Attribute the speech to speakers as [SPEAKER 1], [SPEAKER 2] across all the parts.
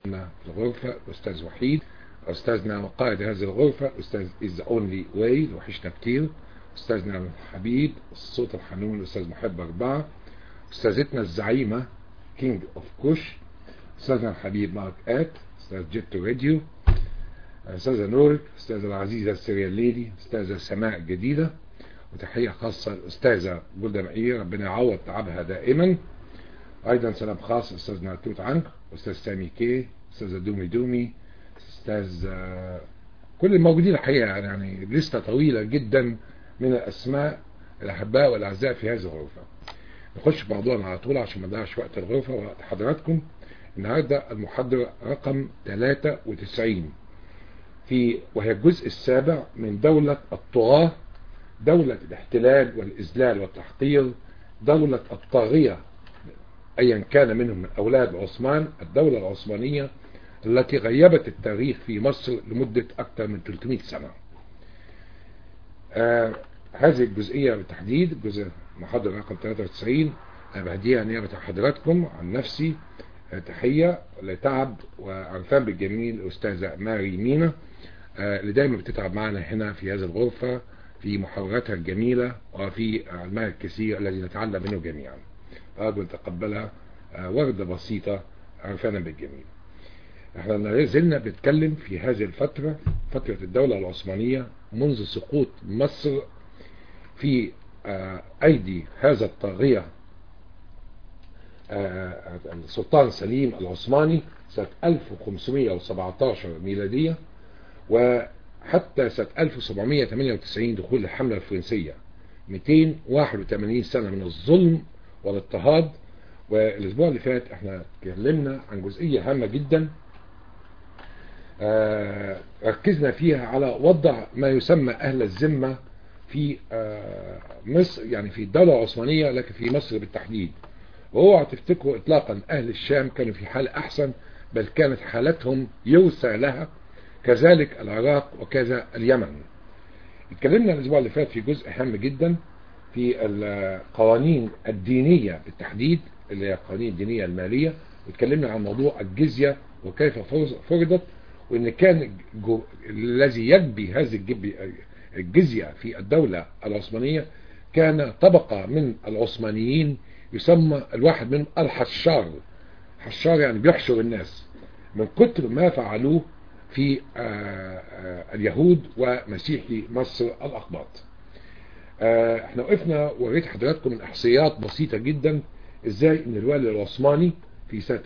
[SPEAKER 1] في الغرفة الأستاذ وحيد أستاذنا وقائد هذه الغرفة أستاذ إز أونلي واي وحشنا كتير أستاذنا الحبيب الصوت الحنون الأستاذ محب أربعة أستاذتنا الزعيمة كينج أوف كوش أستاذنا الحبيب مارك آت أستاذ جيتو راديو أستاذة نور أستاذة العزيزة السريال ليدي أستاذة سماء الجديدة وتحية خاصة الأستاذة جولدا مئير ربنا يعوض تعبها دائما أيضا سلام خاص أستاذنا توت عنك أستاذ سامي كي أستاذة دومي دومي أستاذ كل الموجودين الحقيقة يعني لستة طويلة جدا من الأسماء الأحباء والأعزاء في هذه الغرفة نخش في موضوعنا على طول عشان ما نضيعش وقت الغرفة ووقت حضراتكم النهاردة المحاضرة رقم 93 في وهي الجزء السابع من دولة الطغاة دولة الاحتلال والإذلال والتحقير دولة الطاغية أيا كان منهم من أولاد عثمان الدولة العثمانية التي غيبت التاريخ في مصر لمدة أكثر من 300 سنة آه هذه الجزئية بالتحديد جزء محاضرة رقم 93 أنا بهديها نيابة حضراتكم عن نفسي آه تحية لتعب وعرفان بالجميل الأستاذة ماري مينا آه اللي دايما بتتعب معنا هنا في هذه الغرفة في محاوراتها الجميلة وفي علمها الكثير الذي نتعلم منه جميعا أرجو أن تقبلها وردة بسيطة عرفانا بالجميل احنا لا زلنا بنتكلم في هذه الفترة فترة الدولة العثمانية منذ سقوط مصر في أيدي هذا الطاغية السلطان سليم العثماني سنة 1517 ميلادية وحتى سنة 1798 دخول الحملة الفرنسية 281 سنة من الظلم والاضطهاد والاسبوع اللي فات احنا اتكلمنا عن جزئية هامة جدا آه ركزنا فيها على وضع ما يسمى اهل الذمة في آه مصر يعني في الدولة العثمانية لكن في مصر بالتحديد وهو تفتكروا اطلاقا اهل الشام كانوا في حال احسن بل كانت حالتهم يوسع لها كذلك العراق وكذا اليمن اتكلمنا الاسبوع اللي فات في جزء هام جدا في القوانين الدينية بالتحديد اللي هي القوانين الدينية المالية واتكلمنا عن موضوع الجزية وكيف فرضت وان كان الذي يجبي هذه الجزية في الدولة العثمانية كان طبقة من العثمانيين يسمى الواحد منهم الحشار حشار يعني بيحشر الناس من كتر ما فعلوه في اليهود ومسيحي مصر الأقباط احنا وقفنا وريت حضراتكم من احصائيات بسيطة جدا ازاي ان الوالي العثماني في سنة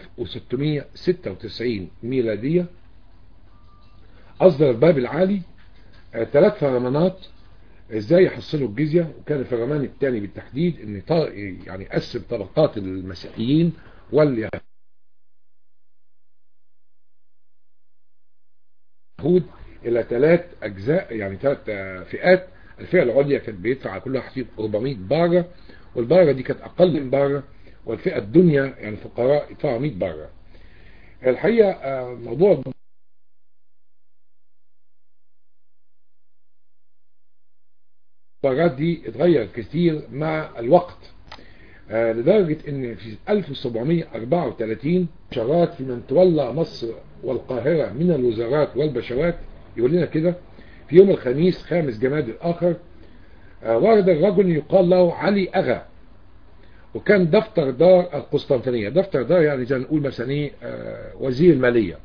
[SPEAKER 1] 1696 ميلادية اصدر الباب العالي ثلاث فرمانات ازاي يحصلوا الجزية وكان الفرمان الثاني بالتحديد ان يعني قسم طبقات المسيحيين واليهود الى ثلاث اجزاء يعني ثلاث فئات الفئة العليا كانت بيدفع كل واحد فيهم 400 بارة والبارة دي كانت أقل من بارة والفئة الدنيا يعني الفقراء يدفعوا 100 بارة الحقيقة موضوع البارات دي اتغير كثير مع الوقت لدرجة ان في 1734 شرات في من تولى مصر والقاهرة من الوزارات والبشوات يقول لنا كده في يوم الخميس خامس جماد الآخر ورد الرجل يقال له علي أغا وكان دفتر دار القسطنطينية دفتر دار يعني زي نقول مثلا ايه وزير المالية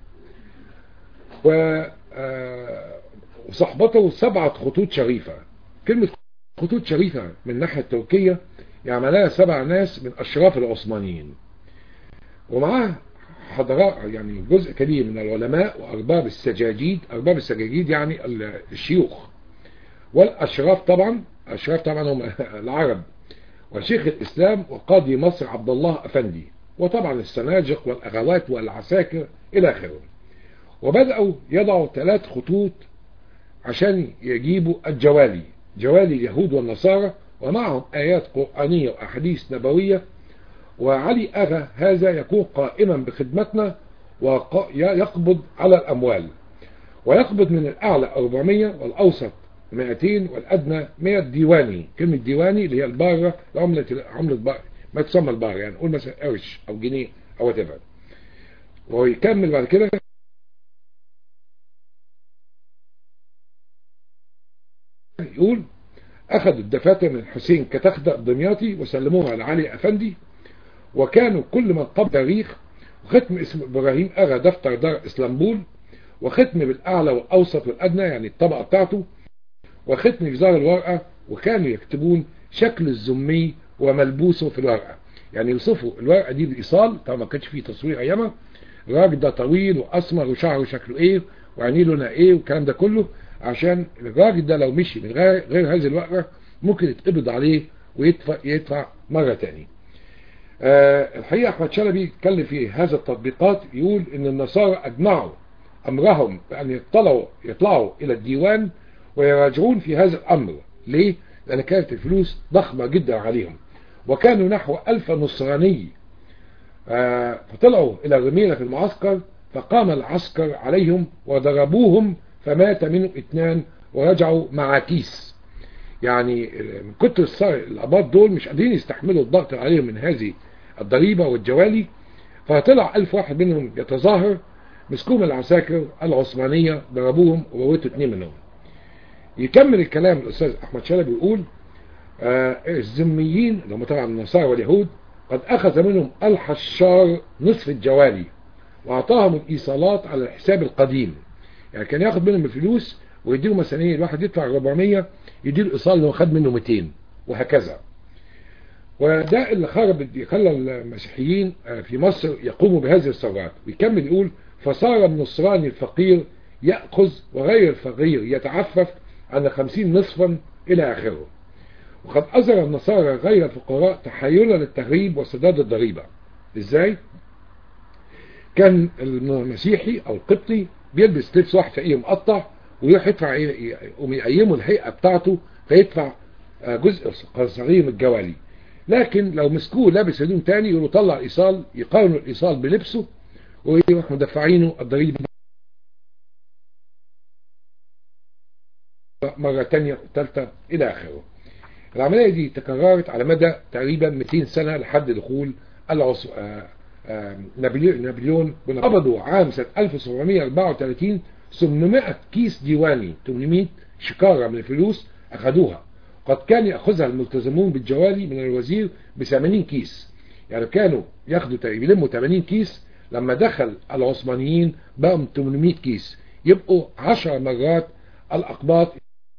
[SPEAKER 1] وصحبته سبعة خطوط شريفة كلمة خطوط شريفة من الناحية التركية يعملها سبع ناس من أشراف العثمانيين ومعاه حضراء يعني جزء كبير من العلماء وأرباب السجاجيد أرباب السجاجيد يعني الشيوخ والأشراف طبعا أشراف طبعا هم العرب وشيخ الإسلام وقاضي مصر عبد الله أفندي وطبعا السناجق والأغوات والعساكر إلى آخره وبدأوا يضعوا ثلاث خطوط عشان يجيبوا الجوالي جوالي اليهود والنصارى ومعهم آيات قرآنية وأحاديث نبوية وعلي أغا هذا يكون قائما بخدمتنا ويقبض على الأموال ويقبض من الأعلى 400 والأوسط 200 والأدنى 100 ديواني كلمة ديواني اللي هي البارة عملة عملة بار ما تسمى البارة يعني نقول مثلا قرش أو جنيه أو تبعد وهو يكمل بعد كده يقول أخذوا الدفاتر من حسين كتخدة الدمياطي وسلموها لعلي أفندي وكانوا كل من قبل تاريخ وختم اسم إبراهيم أغا دفتر دار إسلامبول وختم بالأعلى والأوسط والأدنى يعني الطبقة بتاعته وختم في ظهر الورقة وكانوا يكتبون شكل الزمي وملبوسه في الورقة يعني يوصفوا الورقة دي بالإيصال طبعا ما كانش فيه تصوير أيامها الراجل ده طويل وأسمر وشعره شكله إيه وعينيه لونها إيه والكلام ده كله عشان الراجل ده لو مشي من غير, غير هذه الورقة ممكن يتقبض عليه ويدفع يدفع مرة تاني أه الحقيقة أحمد شلبي اتكلم في هذا التطبيقات يقول إن النصارى أجمعوا أمرهم بأن يطلعوا يطلعوا إلى الديوان ويراجعون في هذا الأمر ليه؟ لأن كانت الفلوس ضخمة جدا عليهم وكانوا نحو ألف نصراني أه فطلعوا إلى الرميلة في المعسكر فقام العسكر عليهم وضربوهم فمات منهم اثنان ورجعوا مع كيس يعني من كتر الصار الأباط دول مش قادرين يستحملوا الضغط عليهم من هذه الضريبة والجوالي فطلع ألف واحد منهم يتظاهر مسكوهم العساكر العثمانية ضربوهم وموتوا اثنين منهم يكمل الكلام الأستاذ أحمد شلبي يقول آه الذميين اللي هم طبعا النصارى واليهود قد أخذ منهم الحشار نصف الجوالي وأعطاهم الإيصالات على الحساب القديم يعني كان ياخد منهم الفلوس ويديله مثلا ايه الواحد يدفع 400 يديله الايصال اللي هو خد منه 200 وهكذا وده اللي خرب خلى المسيحيين في مصر يقوموا بهذه الثورات ويكمل يقول فصار النصراني الفقير يأخذ وغير الفقير يتعفف عن خمسين نصفا إلى آخره وقد أظهر النصارى غير الفقراء تحيلا للتغريب وسداد الضريبة إزاي؟ كان المسيحي أو القبطي بيلبس لبس واحد فقيه مقطع ويروح يدفع يقوم يقيموا الهيئة بتاعته فيدفع جزء صغير من الجوالي لكن لو مسكوه لابس هدوم تاني يقولوا طلع الايصال يقارنوا الايصال بلبسه ويروح مدفعينه الضريبه مرة تانية وثالثة إلى آخره العملية دي تكررت على مدى تقريبا 200 سنة لحد دخول العص... نابليون قبضوا عام سنة 1734 800 كيس ديواني 800 شكارة من الفلوس أخذوها قد كان يأخذها الملتزمون بالجوالي من الوزير ب 80 كيس يعني كانوا ياخدوا يلموا 80 كيس لما دخل العثمانيين بقوا 800 كيس يبقوا 10 مرات الأقباط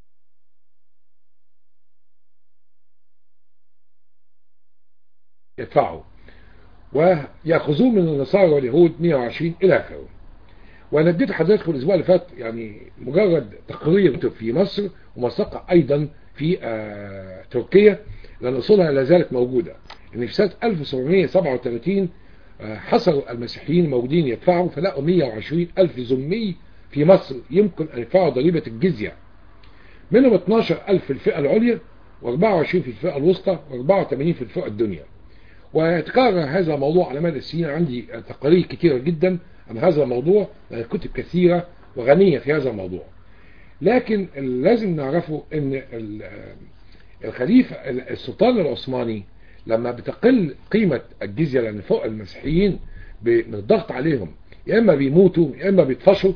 [SPEAKER 1] يدفعوا ويأخذون من النصارى واليهود 120 إلى آخره وانا اديت حضراتكم الاسبوع اللي فات يعني مجرد تقرير في مصر ومساقة ايضا في آه تركيا لان اصولها لا زالت موجودة ان في سنة 1737 آه حصلوا المسيحيين موجودين يدفعوا فلقوا 120 الف زمي في مصر يمكن ان يدفعوا ضريبة الجزية منهم 12 الف في الفئة العليا و24 في الفئة الوسطى و84 في الفئة الدنيا ويتكرر هذا الموضوع على مدى السنين عندي تقارير كثيرة جدا عن هذا الموضوع كتب كثيرة وغنية في هذا الموضوع لكن لازم نعرفه ان الخليفة السلطان العثماني لما بتقل قيمة الجزية لان فوق المسيحيين من الضغط عليهم يا اما بيموتوا يا اما بيطفشوا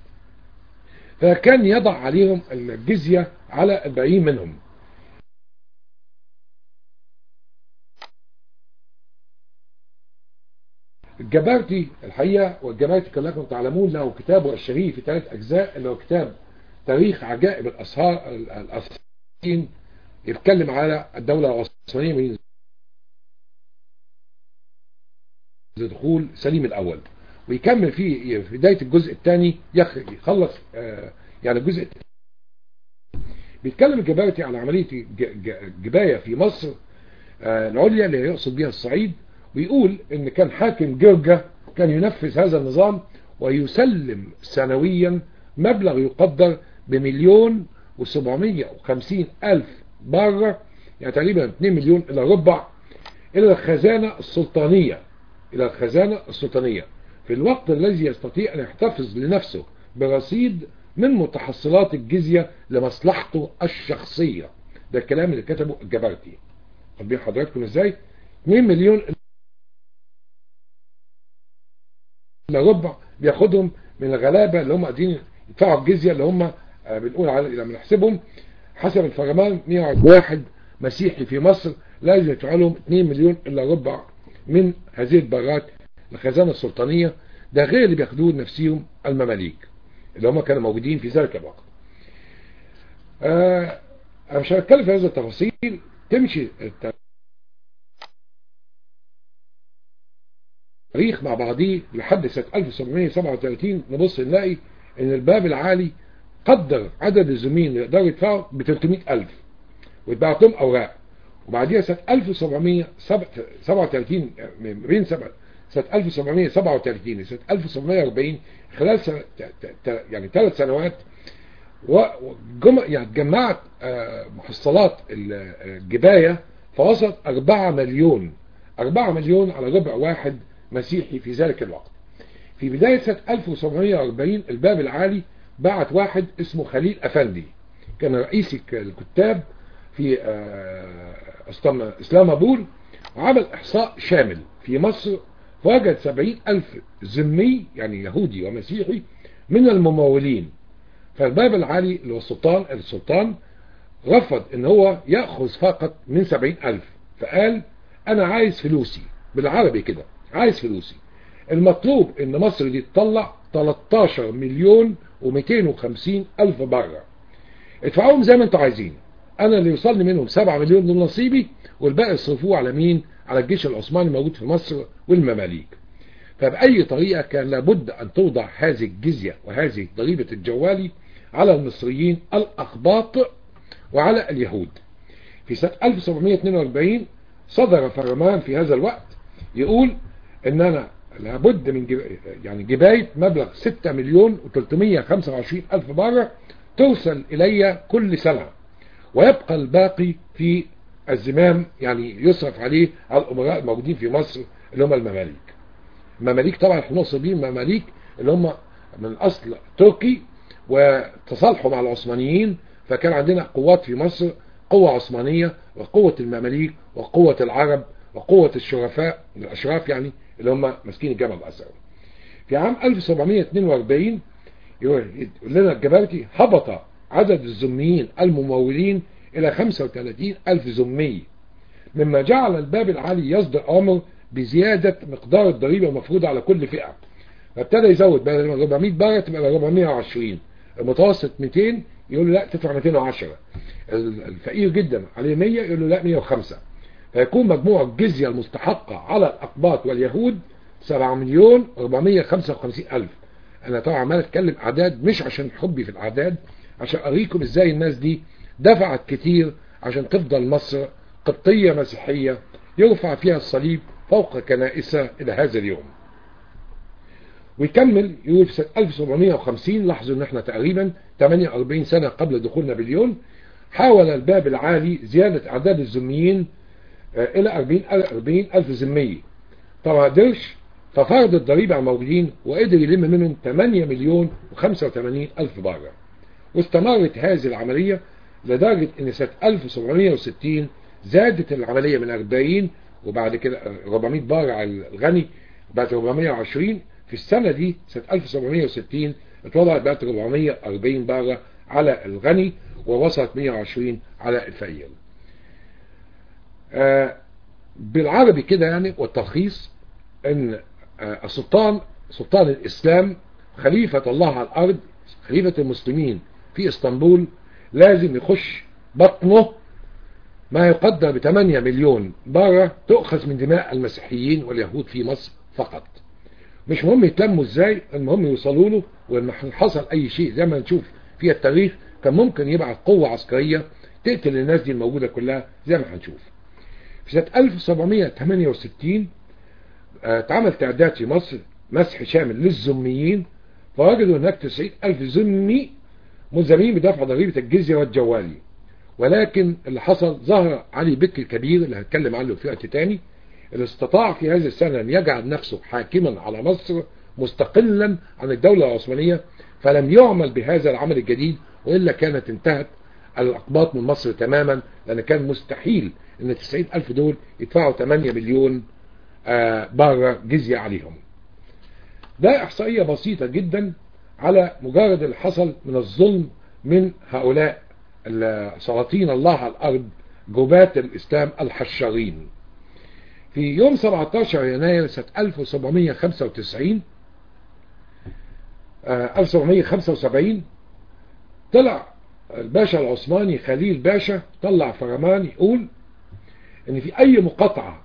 [SPEAKER 1] فكان يضع عليهم الجزية على الباقيين منهم الجبارتي الحقيقة والجبارتي كلكم تعلمون له كتابه الشهير في ثلاث أجزاء اللي هو كتاب تاريخ عجائب الأسهار الأسرين يتكلم على الدولة العثمانية من دخول سليم الأول ويكمل فيه في بداية الجزء الثاني يخلص يعني الجزء الثاني بيتكلم الجبارتي على عملية جباية في مصر العليا اللي يقصد بها الصعيد ويقول ان كان حاكم جرجة كان ينفذ هذا النظام ويسلم سنويا مبلغ يقدر بمليون وسبعمية وخمسين الف برة يعني تقريبا 2 مليون الى ربع الى الخزانة السلطانية الى الخزانة السلطانية في الوقت الذي يستطيع ان يحتفظ لنفسه برصيد من متحصلات الجزية لمصلحته الشخصية ده الكلام اللي كتبه الجبرتي خدين حضراتكم ازاي 2 مليون الا ربع بياخدهم من الغلابه اللي هم قاعدين يدفعوا الجزيه اللي هم بنقول على لما نحسبهم حسب الفرمان 101 مسيحي في مصر لازم يدفع لهم 2 مليون الا ربع من هذه البرات الخزانه السلطانيه ده غير اللي بياخدوه لنفسهم المماليك اللي هم كانوا موجودين في ذلك الوقت. آه انا مش هتكلم في هذه التفاصيل تمشي التاريخ مع بعضيه لحد سنه 1737 نبص نلاقي ان الباب العالي قدر عدد الزمين اللي يقدروا يدفعوا ب 300000 واتبعت لهم اوراق وبعديها سنه 1737 بين سنه 1737 لسنه 1740 خلال سنة يعني ثلاث سنوات وجم يعني جمعت محصلات الجباية فوصلت 4 مليون 4 مليون على ربع واحد مسيحي في ذلك الوقت في بداية سنة 1740 الباب العالي بعت واحد اسمه خليل أفندي كان رئيس الكتاب في اسلام ابول وعمل احصاء شامل في مصر فوجد سبعين الف ذمي يعني يهودي ومسيحي من الممولين فالباب العالي اللي هو السلطان السلطان رفض ان هو يأخذ فقط من سبعين الف فقال انا عايز فلوسي بالعربي كده عايز فلوسي المطلوب ان مصر دي تطلع 13 مليون و250 الف بره ادفعوهم زي ما انتوا عايزين انا اللي يوصلني منهم 7 مليون من نصيبي والباقي يصرفوه على مين على الجيش العثماني الموجود في مصر والمماليك فبأي طريقة كان لابد أن توضع هذه الجزية وهذه ضريبة الجوالي على المصريين الأخباط وعلى اليهود في سنة 1742 صدر فرمان في هذا الوقت يقول ان انا لابد من جب... يعني جباية مبلغ 6 مليون و325 الف بره توصل الي كل سنة ويبقى الباقي في الزمام يعني يصرف عليه على الامراء الموجودين في مصر اللي هم المماليك المماليك طبعا احنا نقصد بيهم المماليك اللي هم من اصل تركي وتصالحوا مع العثمانيين فكان عندنا قوات في مصر قوة عثمانية وقوة المماليك وقوة العرب وقوة الشرفاء الاشراف يعني اللي هم ماسكين الجبل الازرق في عام 1742 يقول لنا الجبرتي هبط عدد الزميين الممولين الى 35 الف زمي مما جعل الباب العالي يصدر امر بزيادة مقدار الضريبة المفروضة على كل فئة فابتدى يزود بدل 400 بره تبقى 420 المتوسط 200 يقول له لا تدفع 210 الفقير جدا عليه 100 يقول له لا 105 فيكون مجموع الجزية المستحقة على الأقباط واليهود 7 مليون 455 ألف أنا طبعا عمال أتكلم أعداد مش عشان حبي في الأعداد عشان أريكم إزاي الناس دي دفعت كتير عشان تفضل مصر قبطية مسيحية يرفع فيها الصليب فوق كنائسها إلى هذا اليوم ويكمل يقول في سنة 1750 لاحظوا ان احنا تقريبا 48 سنة قبل دخول نابليون حاول الباب العالي زيادة اعداد الزميين الى 40 40 الف زمي طبعا قدرش ففرض الضريبة على الموجودين وقدر يلم منهم 8 مليون و85 الف بره واستمرت هذه العملية لدرجة ان سنة 1760 زادت العملية من 40 وبعد كده 400 بار على الغني بقت 420 في السنة دي سنة 1760 اتوضعت بقت 440 بارة على الغني ووصلت 120 على الفقير آه بالعربي كده يعني والتلخيص ان آه السلطان سلطان الاسلام خليفة الله على الارض خليفة المسلمين في اسطنبول لازم يخش بطنه ما يقدر ب 8 مليون بارة تؤخذ من دماء المسيحيين واليهود في مصر فقط مش مهم يتلموا ازاي المهم يوصلوا له ولما حصل اي شيء زي ما نشوف في التاريخ كان ممكن يبعث قوة عسكرية تقتل الناس دي الموجودة كلها زي ما هنشوف في سنة 1768 اتعمل تعداد في مصر مسح شامل للزميين فوجدوا هناك 90 ألف زمي ملزمين بدفع ضريبة الجزية والجوالي ولكن اللي حصل ظهر علي بك الكبير اللي هتكلم عنه في وقت تاني اللي استطاع في هذه السنة أن يجعل نفسه حاكما على مصر مستقلا عن الدولة العثمانية فلم يعمل بهذا العمل الجديد وإلا كانت انتهت الأقباط من مصر تماما لأن كان مستحيل أن 90 ألف دول يدفعوا 8 مليون بره جزية عليهم ده احصائية بسيطة جدا على مجرد اللي حصل من الظلم من هؤلاء سلاطين الله على الارض جبات الاسلام الحشارين في يوم 17 يناير سنة 1795 1775 طلع الباشا العثماني خليل باشا طلع فرمان يقول ان في اي مقاطعة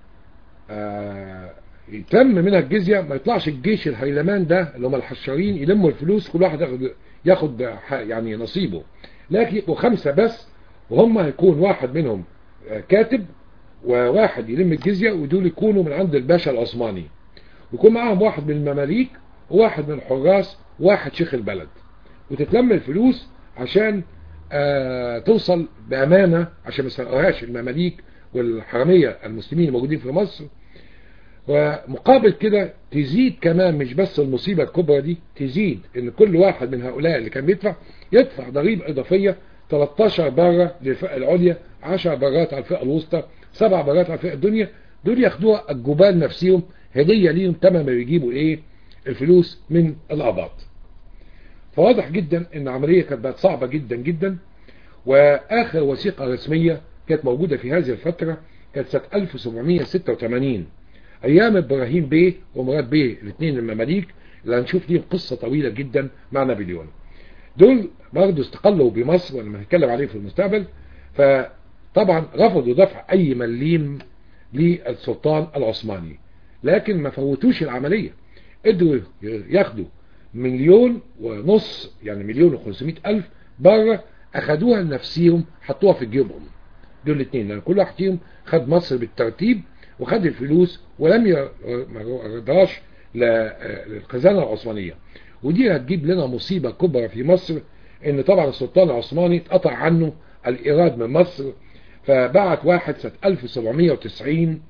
[SPEAKER 1] يتم منها الجزية ما يطلعش الجيش الهيلمان ده اللي هم الحشارين يلموا الفلوس كل واحد ياخد, ياخد يعني نصيبه لكن يبقوا خمسة بس وهم هيكون واحد منهم كاتب وواحد يلم الجزية ودول يكونوا من عند الباشا العثماني ويكون معاهم واحد من المماليك وواحد من الحراس وواحد شيخ البلد وتتلم الفلوس عشان آه توصل بأمانة عشان ما يسرقوهاش المماليك والحرامية المسلمين الموجودين في مصر ومقابل كده تزيد كمان مش بس المصيبة الكبرى دي تزيد ان كل واحد من هؤلاء اللي كان بيدفع يدفع ضريبة اضافية 13 برة للفئة العليا 10 برات على الفئة الوسطى 7 برات على الفئة الدنيا دول ياخدوها الجبال نفسهم هدية ليهم تمام ما بيجيبوا ايه الفلوس من الاباط فواضح جدا ان العملية كانت بقت صعبة جدا جدا واخر وثيقة رسمية كانت موجودة في هذه الفترة كانت سنة 1786 ايام ابراهيم بيه ومراد بيه الاثنين المماليك اللي هنشوف ليهم قصة طويلة جدا مع نابليون دول برضه استقلوا بمصر ولما هنتكلم عليه في المستقبل فطبعا رفضوا دفع اي مليم للسلطان العثماني لكن ما فوتوش العملية قدروا ياخدوا مليون ونص يعني مليون وخمسمائة الف بره اخدوها لنفسيهم حطوها في جيوبهم دول الاثنين لان كل واحد فيهم خد مصر بالترتيب وخد الفلوس ولم يردهاش للخزانة العثمانية ودي هتجيب لنا مصيبة كبرى في مصر ان طبعا السلطان العثماني اتقطع عنه الايراد من مصر فبعت واحد سنة 1790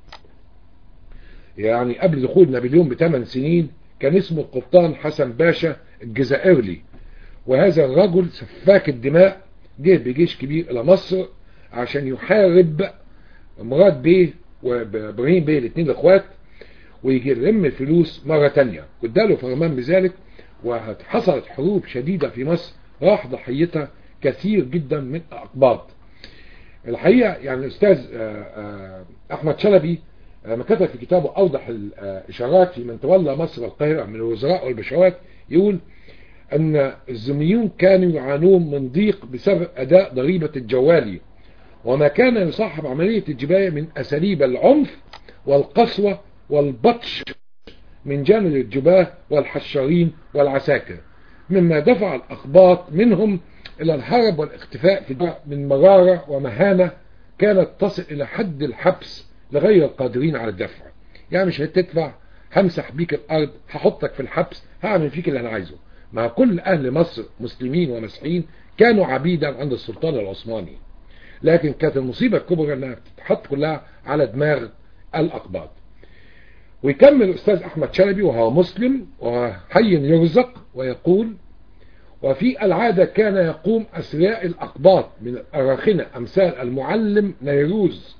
[SPEAKER 1] يعني قبل دخول نابليون بثمان سنين كان اسمه القبطان حسن باشا الجزائري وهذا الرجل سفاك الدماء جه بجيش كبير الى مصر عشان يحارب مراد بيه وابراهيم بيه الاثنين الاخوات ويجي يلم الفلوس مرة تانية واداله فرمان بذلك وحصلت حروب شديدة في مصر راح ضحيتها كثير جدا من الأقباط الحقيقة يعني الأستاذ أحمد شلبي لما كتب في كتابه أوضح الإشارات في من تولى مصر والقاهرة من الوزراء والبشوات يقول أن الزميون كانوا يعانون من ضيق بسبب أداء ضريبة الجوالي وما كان يصاحب عملية الجباية من أساليب العنف والقسوة والبطش من جانب الجباه والحشارين والعساكر مما دفع الأخباط منهم إلى الهرب والاختفاء في من مرارة ومهانة كانت تصل إلى حد الحبس لغير القادرين على الدفع يعني مش هتدفع همسح بيك الأرض هحطك في الحبس هعمل فيك اللي أنا عايزه مع كل أهل مصر مسلمين ومسيحيين كانوا عبيدا عند السلطان العثماني لكن كانت المصيبة الكبرى أنها تتحط كلها على دماغ الأقباط ويكمل الأستاذ أحمد شلبي وهو مسلم وحي يرزق ويقول وفي العادة كان يقوم أسرياء الأقباط من الأراخنة أمثال المعلم نيروز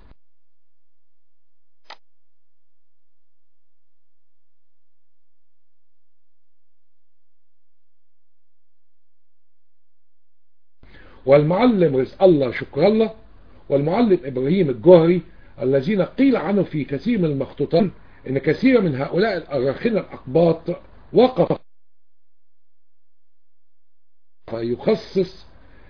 [SPEAKER 1] والمعلم رزق الله شكر الله والمعلم إبراهيم الجوهري الذين قيل عنه في كثير من المخطوطات ان كثير من هؤلاء الأراخنة الأقباط وقف يخصص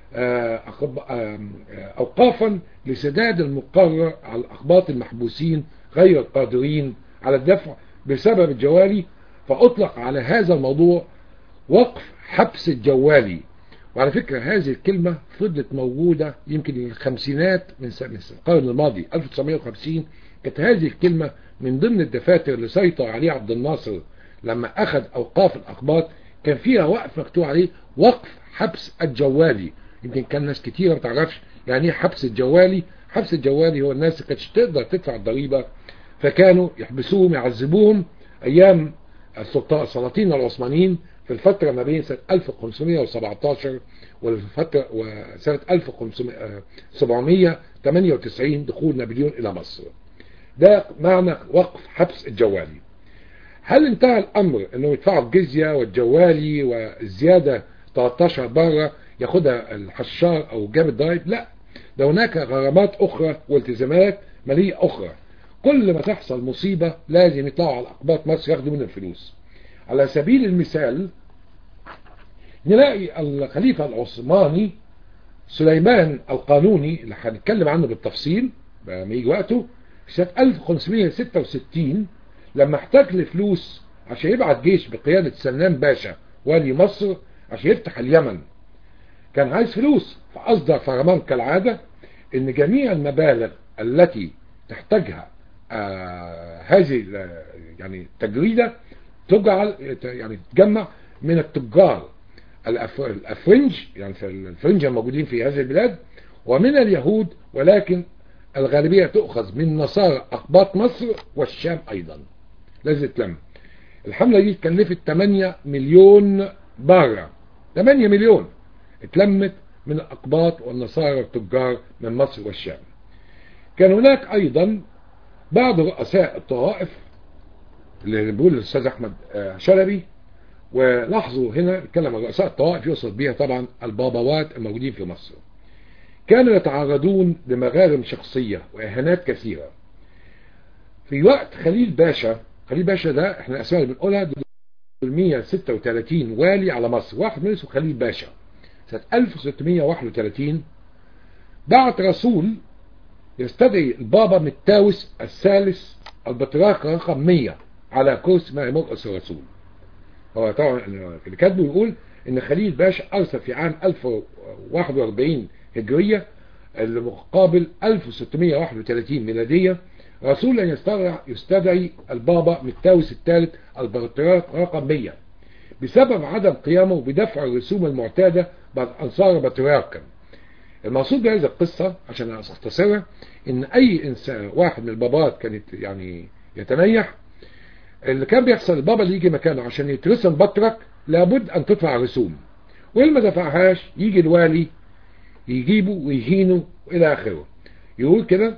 [SPEAKER 1] أوقافا لسداد المقرر على الأقباط المحبوسين غير القادرين على الدفع بسبب الجوالي فأطلق على هذا الموضوع وقف حبس الجوالي وعلى فكرة هذه الكلمة فضلت موجودة يمكن الخمسينات من القرن الماضي 1950 كانت هذه الكلمة من ضمن الدفاتر اللي سيطر عليه عبد الناصر لما أخذ أوقاف الأقباط كان فيها وقف مكتوب عليه وقف حبس الجوالي يمكن كان ناس كتيرة ما تعرفش يعني ايه حبس الجوالي حبس الجوالي هو الناس اللي كانتش تقدر تدفع الضريبة فكانوا يحبسوهم يعذبوهم أيام السلطان السلاطين العثمانيين في الفترة ما بين سنة 1517 والفترة وسنة 1798 دخول نابليون إلى مصر ده معنى وقف حبس الجوالي هل انتهى الامر انه يدفعوا الجزية والجوالي والزيادة 13 بره ياخدها الحشار او جاب الضرايب لا ده هناك غرامات اخرى والتزامات مالية اخرى كل ما تحصل مصيبة لازم يطلعوا على اقباط مصر ياخدوا من الفلوس على سبيل المثال نلاقي الخليفة العثماني سليمان القانوني اللي هنتكلم عنه بالتفصيل لما يجي وقته سنة 1566 لما احتاج لفلوس عشان يبعت جيش بقيادة سلمان باشا والي مصر عشان يفتح اليمن كان عايز فلوس فأصدر فرمان كالعادة ان جميع المبالغ التي تحتاجها آه هذه يعني التجريدة تجعل يعني تجمع من التجار الافرنج يعني الفرنج الموجودين في هذه البلاد ومن اليهود ولكن الغالبية تؤخذ من نصارى أقباط مصر والشام أيضا لازم تلم الحملة دي اتكلفت 8 مليون بارة 8 مليون اتلمت من الأقباط والنصارى والتجار من مصر والشام كان هناك أيضا بعض رؤساء الطوائف اللي بيقول الأستاذ أحمد شلبي ولاحظوا هنا نتكلم عن رؤساء الطوائف يقصد بها طبعا البابوات الموجودين في مصر كانوا يتعرضون لمغارم شخصية وإهانات كثيرة في وقت خليل باشا خليل باشا ده احنا اسماء اللي بنقولها 136 والي على مصر واحد منهم اسمه خليل باشا سنة 1631 بعت رسول يستدعي البابا متاوس الثالث البطريرك رقم 100 على كرسي ما مرقس الرسول هو طبعا اللي كاتبه يقول ان خليل باشا ارسل في عام 1041 هجرية المقابل 1631 ميلادية رسولا يستدعي, يستدعي البابا متاوس الثالث البطريرك رقم 100 بسبب عدم قيامه بدفع الرسوم المعتادة بعد أن صار بطريركا المقصود بهذه القصة عشان أختصرها إن أي إنسان واحد من البابات كانت يعني يتنيح اللي كان بيحصل البابا اللي يجي مكانه عشان يترسم بطرك لابد أن تدفع رسوم واللي ما دفعهاش يجي الوالي يجيبه ويهينه إلى آخره يقول كده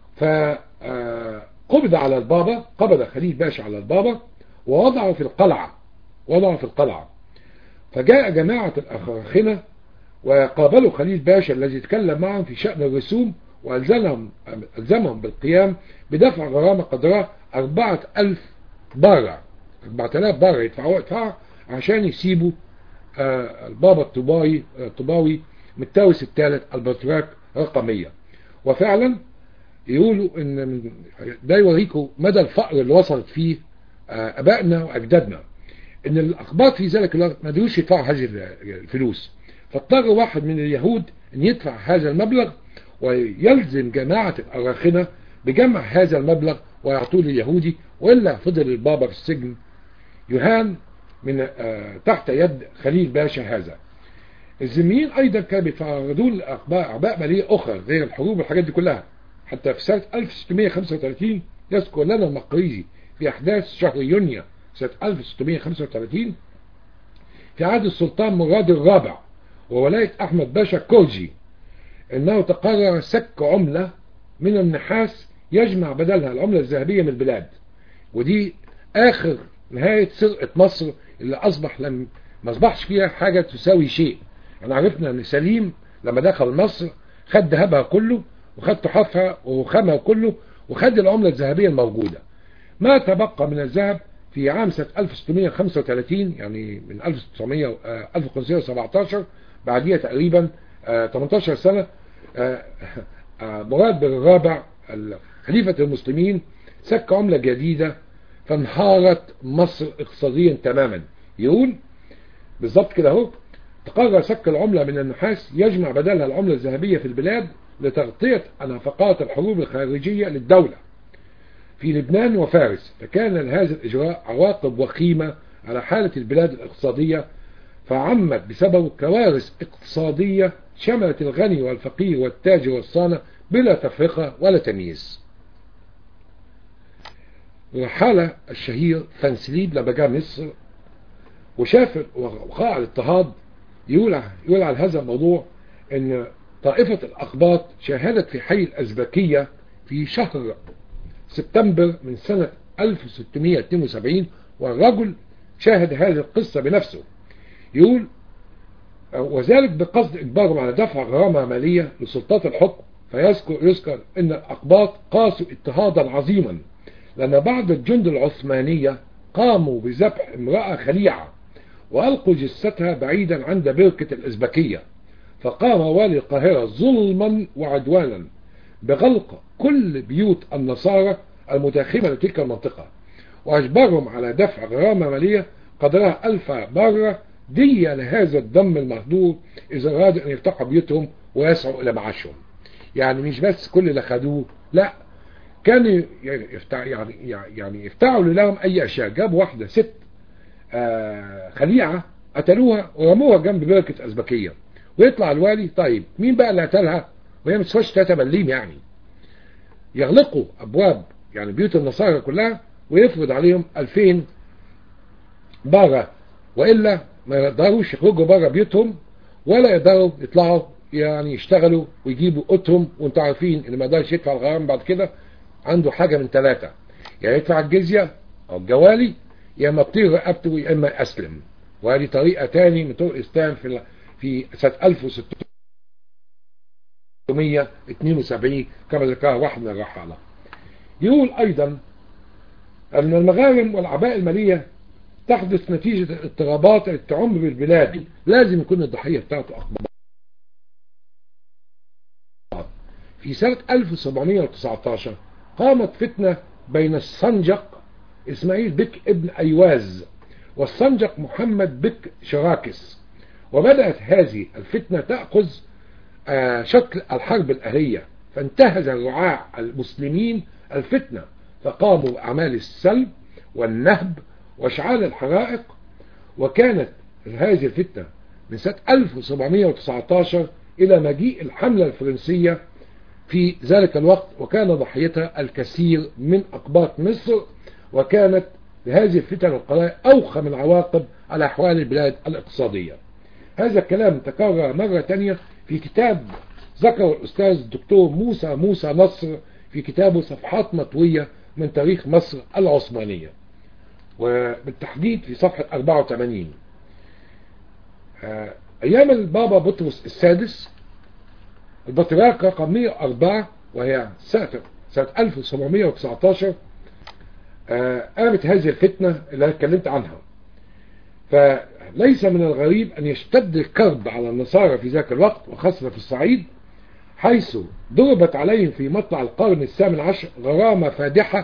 [SPEAKER 1] فقبض على البابا قبض خليل باشا على البابا ووضعه في القلعة وضعه في القلعة فجاء جماعة الأخرخنة وقابلوا خليل باشا الذي تكلم معهم في شأن الرسوم وألزمهم ألزمهم بالقيام بدفع غرامة قدرها أربعة ألف بارع أربعة آلاف بارع يدفعوا يدفعوا عشان يسيبوا البابا الطباوي الطباوي متاوس الثالث البطريرك رقمية وفعلا يقولوا ان ده يوريكم مدى الفقر اللي وصلت فيه ابائنا واجدادنا ان الاقباط في ذلك الوقت ما قدروش يدفعوا هذه الفلوس فاضطر واحد من اليهود ان يدفع هذا المبلغ ويلزم جماعة الاراخنة بجمع هذا المبلغ ويعطوه لليهودي والا فضل البابا في السجن يهان من تحت يد خليل باشا هذا الذميين ايضا كانوا بيتعرضون لاعباء ماليه اخرى غير الحروب والحاجات دي كلها حتى في سنه 1635 يذكر لنا المقريزي في احداث شهر يونيو سنه 1635 في عهد السلطان مراد الرابع وولايه احمد باشا كورجي انه تقرر سك عمله من النحاس يجمع بدلها العمله الذهبيه من البلاد ودي اخر نهايه سرقه مصر اللي اصبح لم ما اصبحش فيها حاجه تساوي شيء احنا عرفنا ان سليم لما دخل مصر خد ذهبها كله وخد تحفها وخامها كله وخد العملة الذهبية الموجودة ما تبقى من الذهب في عام سنة 1635 يعني من 1900 1517 بعديها تقريبا 18 سنة مراد بن الرابع خليفة المسلمين سك عملة جديدة فانهارت مصر اقتصاديا تماما يقول بالظبط كده اهو تقرر سك العملة من النحاس يجمع بدلها العملة الذهبية في البلاد لتغطية نفقات الحروب الخارجية للدولة في لبنان وفارس فكان لهذا الإجراء عواقب وخيمة على حالة البلاد الاقتصادية فعمت بسبب كوارث اقتصادية شملت الغني والفقير والتاجر والصانع بلا تفرقة ولا تمييز رحالة الشهير فانسليب لما جاء مصر وشاف وقع الاضطهاد يقول يقول على هذا الموضوع ان طائفة الأقباط شاهدت في حي الأزبكية في شهر سبتمبر من سنة 1672 والرجل شاهد هذه القصة بنفسه يقول وذلك بقصد إجبارهم على دفع غرامة مالية لسلطات الحكم فيذكر يذكر أن الأقباط قاسوا اضطهادا عظيما لأن بعض الجند العثمانية قاموا بذبح امرأة خليعة وألقوا جثتها بعيدا عند بركة الأزبكية فقام والي القاهرة ظلما وعدوانا بغلق كل بيوت النصارى المتاخمة لتلك المنطقة وأجبرهم على دفع غرامة مالية قدرها ألف مرة دية لهذا الدم المهدور إذا أرادوا أن يفتحوا بيوتهم ويسعوا إلى معاشهم يعني مش بس كل اللي خدوه لا كانوا يفتع يعني يعني يفتعلوا لهم أي أشياء جابوا واحدة ست آه خليعة قتلوها ورموها جنب بركة أزبكية ويطلع الوالي طيب مين بقى اللي قتلها وهي ما تسواش 3 مليم يعني يغلقوا أبواب يعني بيوت النصارى كلها ويفرض عليهم 2000 بره وإلا ما يقدروش يخرجوا بره بيوتهم ولا يقدروا يطلعوا يعني يشتغلوا ويجيبوا قوتهم وانتوا عارفين اللي ما يقدرش يدفع الغرام بعد كده عنده حاجة من ثلاثة يا يدفع الجزية أو الجوالي يا اما تطير رقبته يا اما أسلم وهذه طريقة تاني من طرق الإسلام في في سنة 1672 كما ذكرها واحد من الرحالة يقول أيضا أن المغارم والأعباء المالية تحدث نتيجة الاضطرابات التي تعم بالبلاد لازم يكون الضحية بتاعته أقباط في سنة 1719 قامت فتنة بين السنجق إسماعيل بك ابن أيواز والسنجق محمد بك شراكس وبدأت هذه الفتنة تأخذ شكل الحرب الأهلية فانتهز الرعاع المسلمين الفتنة فقاموا بأعمال السلب والنهب واشعال الحرائق وكانت هذه الفتنة من سنة 1719 إلى مجيء الحملة الفرنسية في ذلك الوقت وكان ضحيتها الكثير من أقباط مصر وكانت لهذه الفتن والقضايا أوخم العواقب على أحوال البلاد الاقتصادية هذا الكلام تكرر مرة تانية في كتاب ذكر الأستاذ الدكتور موسى موسى نصر في كتابه صفحات مطوية من تاريخ مصر العثمانية وبالتحديد في صفحة 84 أيام البابا بطرس السادس البطريرك رقم 104 وهي سنة سنة 1719 قامت هذه الفتنة اللي أنا اتكلمت عنها فليس من الغريب أن يشتد الكرب على النصارى في ذاك الوقت وخاصة في الصعيد حيث ضربت عليهم في مطلع القرن الثامن عشر غرامة فادحة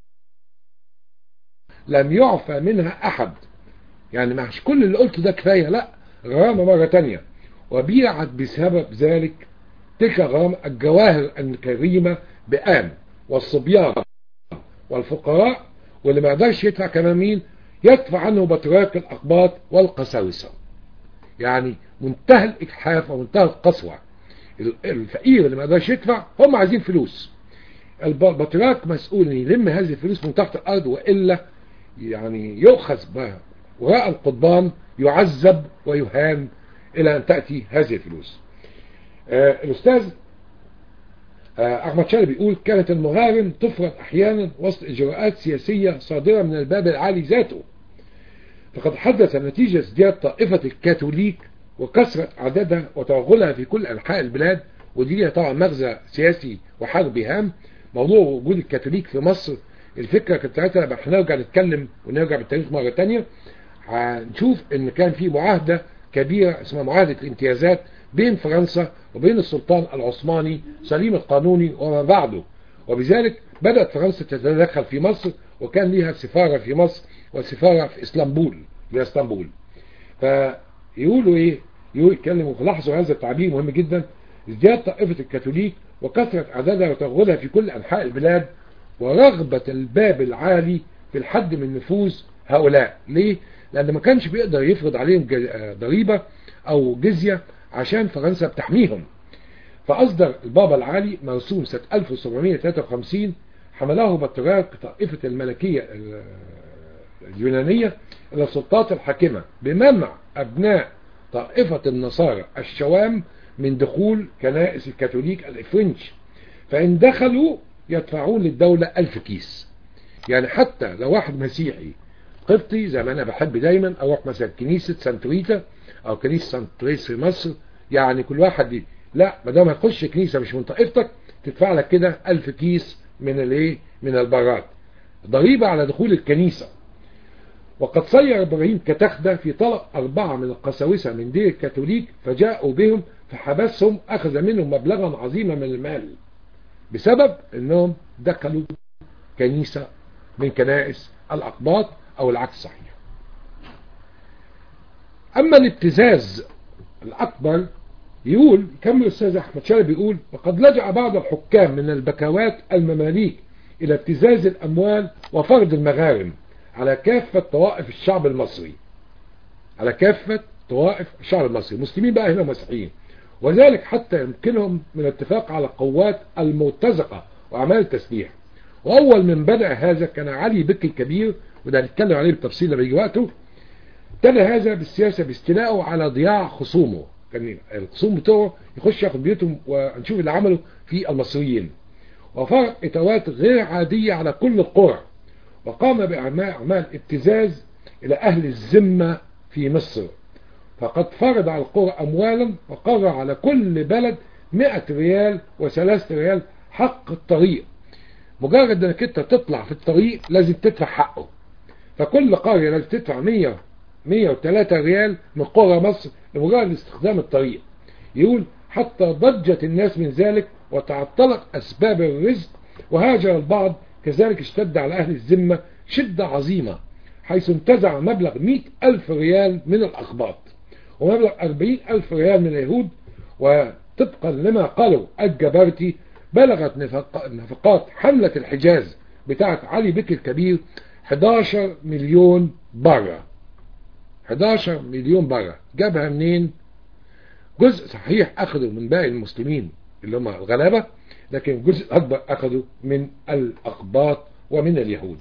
[SPEAKER 1] لم يعفى منها أحد يعني مش كل اللي قلته ده كفاية لا غرامة مرة تانية وبيعت بسبب ذلك تلك غرامة الجواهر الكريمة بآن والصبيان والفقراء واللي ما يقدرش يدفع كمان مين يدفع عنه بطريرك الأقباط والقساوسة يعني منتهى الإجحاف ومنتهى القسوة الفقير اللي ما يقدرش يدفع هم عايزين فلوس البطريرك مسؤول ان يلم هذه الفلوس من تحت الارض والا يعني يؤخذ وراء القضبان يعذب ويهان الى ان تاتي هذه الفلوس آه الاستاذ آه احمد شاري بيقول كانت المغارم تفرض احيانا وسط اجراءات سياسيه صادره من الباب العالي ذاته فقد حدث نتيجه ازدياد طائفه الكاثوليك وكثرة عددها وتوغلها في كل أنحاء البلاد ودي ليها طبعا مغزى سياسي وحربي هام موضوع وجود الكاثوليك في مصر الفكرة كانت ساعتها لما هنرجع نتكلم ونرجع بالتاريخ مرة تانية هنشوف ان كان في معاهدة كبيرة اسمها معاهدة الامتيازات بين فرنسا وبين السلطان العثماني سليم القانوني وما بعده وبذلك بدأت فرنسا تتدخل في مصر وكان ليها سفارة في مصر وسفارة في اسطنبول في اسطنبول فيقولوا ايه يقول يتكلموا لاحظوا هذا التعبير مهم جدا ازدياد طائفة الكاثوليك وكثرة عددها وتغلها في كل أنحاء البلاد ورغبة الباب العالي في الحد من نفوذ هؤلاء ليه؟ لأن ما كانش بيقدر يفرض عليهم ضريبة أو جزية عشان فرنسا بتحميهم فأصدر البابا العالي مرسوم سنة 1753 حمله بطريرك طائفة الملكية اليونانية إلى السلطات الحاكمة بمنع أبناء طائفة النصارى الشوام من دخول كنائس الكاثوليك الفرنش فإن دخلوا يدفعون للدولة ألف كيس يعني حتى لو واحد مسيحي قبطي زي ما انا بحب دايما اروح مثلا كنيسة سانت ريتا او كنيسة سانت تريس في مصر يعني كل واحد دي لا ما دام هتخش كنيسة مش من طائفتك تدفع لك كده 1000 كيس من الايه من البراد ضريبة على دخول الكنيسة وقد صير ابراهيم كتخدة في طلب أربعة من القساوسة من دير الكاثوليك فجاءوا بهم فحبسهم أخذ منهم مبلغا عظيما من المال بسبب أنهم دخلوا كنيسة من كنائس الأقباط أو العكس صحيح أما الابتزاز الأكبر يقول كمل الأستاذ أحمد شارب يقول وقد لجأ بعض الحكام من البكوات المماليك إلى ابتزاز الأموال وفرض المغارم على كافة طوائف الشعب المصري على كافة طوائف الشعب المصري مسلمين بقى هنا مسيحيين وذلك حتى يمكنهم من الاتفاق على قوات المرتزقة وأعمال التسليح وأول من بدأ هذا كان علي بك الكبير وده هنتكلم عليه بالتفصيل لما يجي وقته ابتدى هذا بالسياسة باستيلائه على ضياع خصومه كان الخصوم بتوعه يخش ياخد بيوتهم ونشوف اللي عمله في المصريين وفرض اتوات غير عادية على كل القرى وقام بأعمال ابتزاز إلى أهل الذمة في مصر فقد فرض على القرى أموالا وقرر على كل بلد 100 ريال وثلاثة ريال حق الطريق مجرد انك انت تطلع في الطريق لازم تدفع حقه فكل قرية لازم تدفع 100 103 ريال من قرى مصر لمجرد استخدام الطريق يقول حتى ضجت الناس من ذلك وتعطلت أسباب الرزق وهاجر البعض كذلك اشتد على أهل الذمة شدة عظيمة حيث انتزع مبلغ 100 ألف ريال من الأخباط ومبلغ 40 ألف ريال من اليهود وطبقا لما قالوا الجبرتي بلغت نفقات حملة الحجاز بتاعت علي بك الكبير 11 مليون برة 11 مليون برة جابها منين جزء صحيح أخذوا من باقي المسلمين اللي هم الغلابة لكن الجزء الأكبر أخذوا من الأقباط ومن اليهود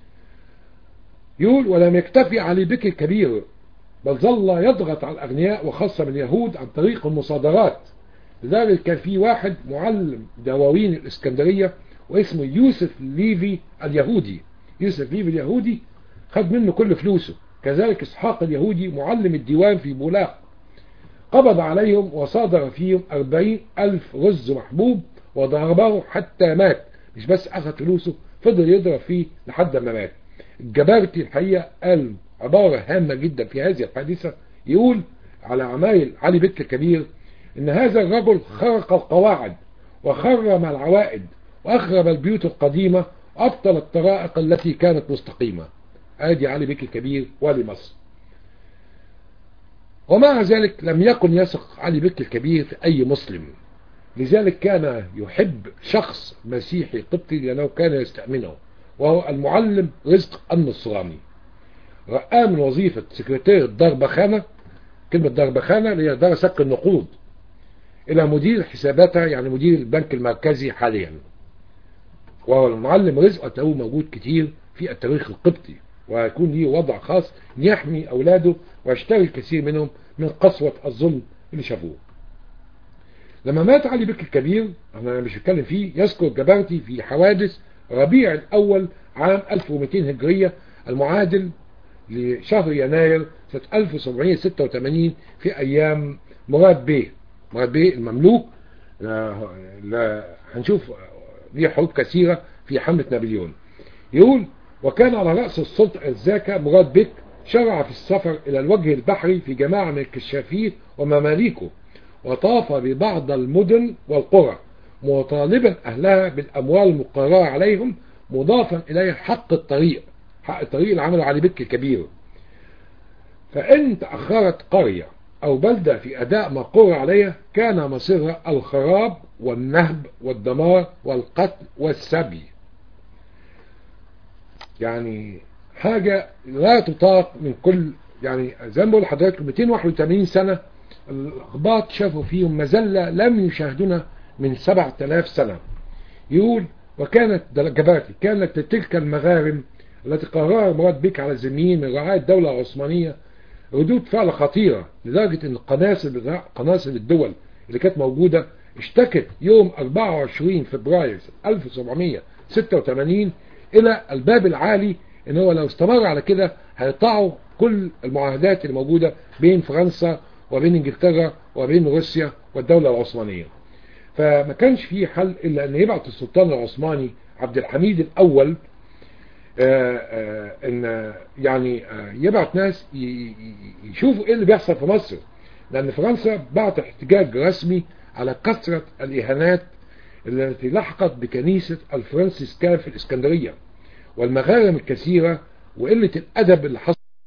[SPEAKER 1] يقول ولم يكتفي علي بك الكبير بل ظل يضغط على الأغنياء وخاصة من اليهود عن طريق المصادرات لذلك كان في واحد معلم دواوين الإسكندرية واسمه يوسف ليفي اليهودي يوسف ليفي اليهودي خد منه كل فلوسه كذلك إسحاق اليهودي معلم الديوان في بولاق قبض عليهم وصادر فيهم أربعين ألف رز محبوب وضربه حتى مات مش بس أخذ فلوسه فضل يضرب فيه لحد ما مات الجبارتي الحقيقة قال عبارة هامة جدا في هذه الحادثة يقول على عمايل علي بك الكبير ان هذا الرجل خرق القواعد وخرم العوائد واخرب البيوت القديمة وابطل الطرائق التي كانت مستقيمة ادي علي بك الكبير والي مصر ومع ذلك لم يكن يثق علي بك الكبير في اي مسلم لذلك كان يحب شخص مسيحي قبطي لأنه كان يستأمنه وهو المعلم رزق النصراني رأى من وظيفة سكرتير الدربخانة كلمة دربخانة اللي هي دار سك النقود إلى مدير حساباتها يعني مدير البنك المركزي حاليا وهو المعلم رزق هتلاقوه موجود كتير في التاريخ القبطي ويكون ليه وضع خاص يحمي أولاده ويشتري الكثير منهم من قسوة الظلم اللي شافوه لما مات علي بك الكبير أنا مش بتكلم فيه يذكر جبرتي في حوادث ربيع الأول عام 1200 هجرية المعادل لشهر يناير سنة 1786 في أيام مراد بيه مراد بيه المملوك لا لا هنشوف ليه حروب كثيرة في حملة نابليون يقول وكان على رأس السلطة الزاكا مراد بك شرع في السفر إلى الوجه البحري في جماعة من الكشافين ومماليكه وطاف ببعض المدن والقرى مطالبا أهلها بالأموال المقررة عليهم مضافا إليه حق الطريق حق الطريق اللي عمله علي بك الكبير فإن تأخرت قرية أو بلدة في أداء ما قرر عليها كان مصيرها الخراب والنهب والدمار والقتل والسبي يعني حاجة لا تطاق من كل يعني زي ما بقول لحضرتك 281 سنة الأخباط شافوا فيهم مزلة لم يشاهدونها من 7000 سنة يقول وكانت جبارتي كانت تلك المغارم التي قررها مراد بك على الزميين من رعاية الدولة العثمانية ردود فعل خطيرة لدرجة ان قناصل قناصل الدول اللي كانت موجودة اشتكت يوم 24 فبراير 1786 الى الباب العالي ان هو لو استمر على كده هيقطعوا كل المعاهدات الموجودة بين فرنسا وبين انجلترا وبين روسيا والدولة العثمانية فما كانش فيه حل الا ان يبعث السلطان العثماني عبد الحميد الاول آآ آآ ان يعني يبعث ناس يشوفوا ايه اللي بيحصل في مصر لان فرنسا بعت احتجاج رسمي على كثرة الاهانات التي لحقت بكنيسة الفرنسيسكان في الاسكندرية والمغارم الكثيرة وقلة الادب اللي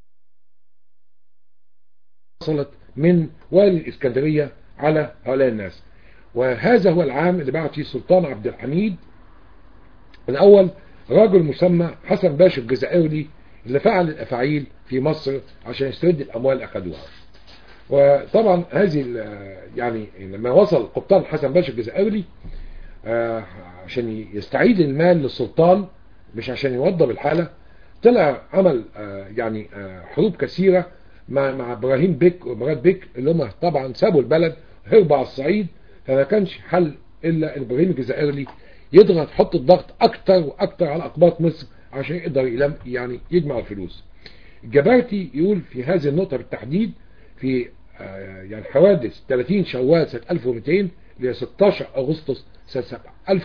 [SPEAKER 1] حصلت من والي الاسكندرية على هؤلاء الناس وهذا هو العام اللي بعت فيه السلطان عبد الحميد الاول رجل مسمى حسن باشا الجزائري اللي فعل الافاعيل في مصر عشان يسترد الاموال اللي اخذوها وطبعا هذه يعني لما وصل قبطان حسن باشا الجزائري عشان يستعيد المال للسلطان مش عشان يوضب الحالة طلع عمل يعني حروب كثيرة مع مع ابراهيم بيك ومراد بيك اللي هم طبعا سابوا البلد هربوا على الصعيد فما كانش حل الا ابراهيم الجزائري يضغط حط الضغط اكتر واكتر على اقباط مصر عشان يقدر يعني يجمع الفلوس الجبارتي يقول في هذه النقطة بالتحديد في يعني حوادث 30 شوال سنة 1200 ل 16 اغسطس سنة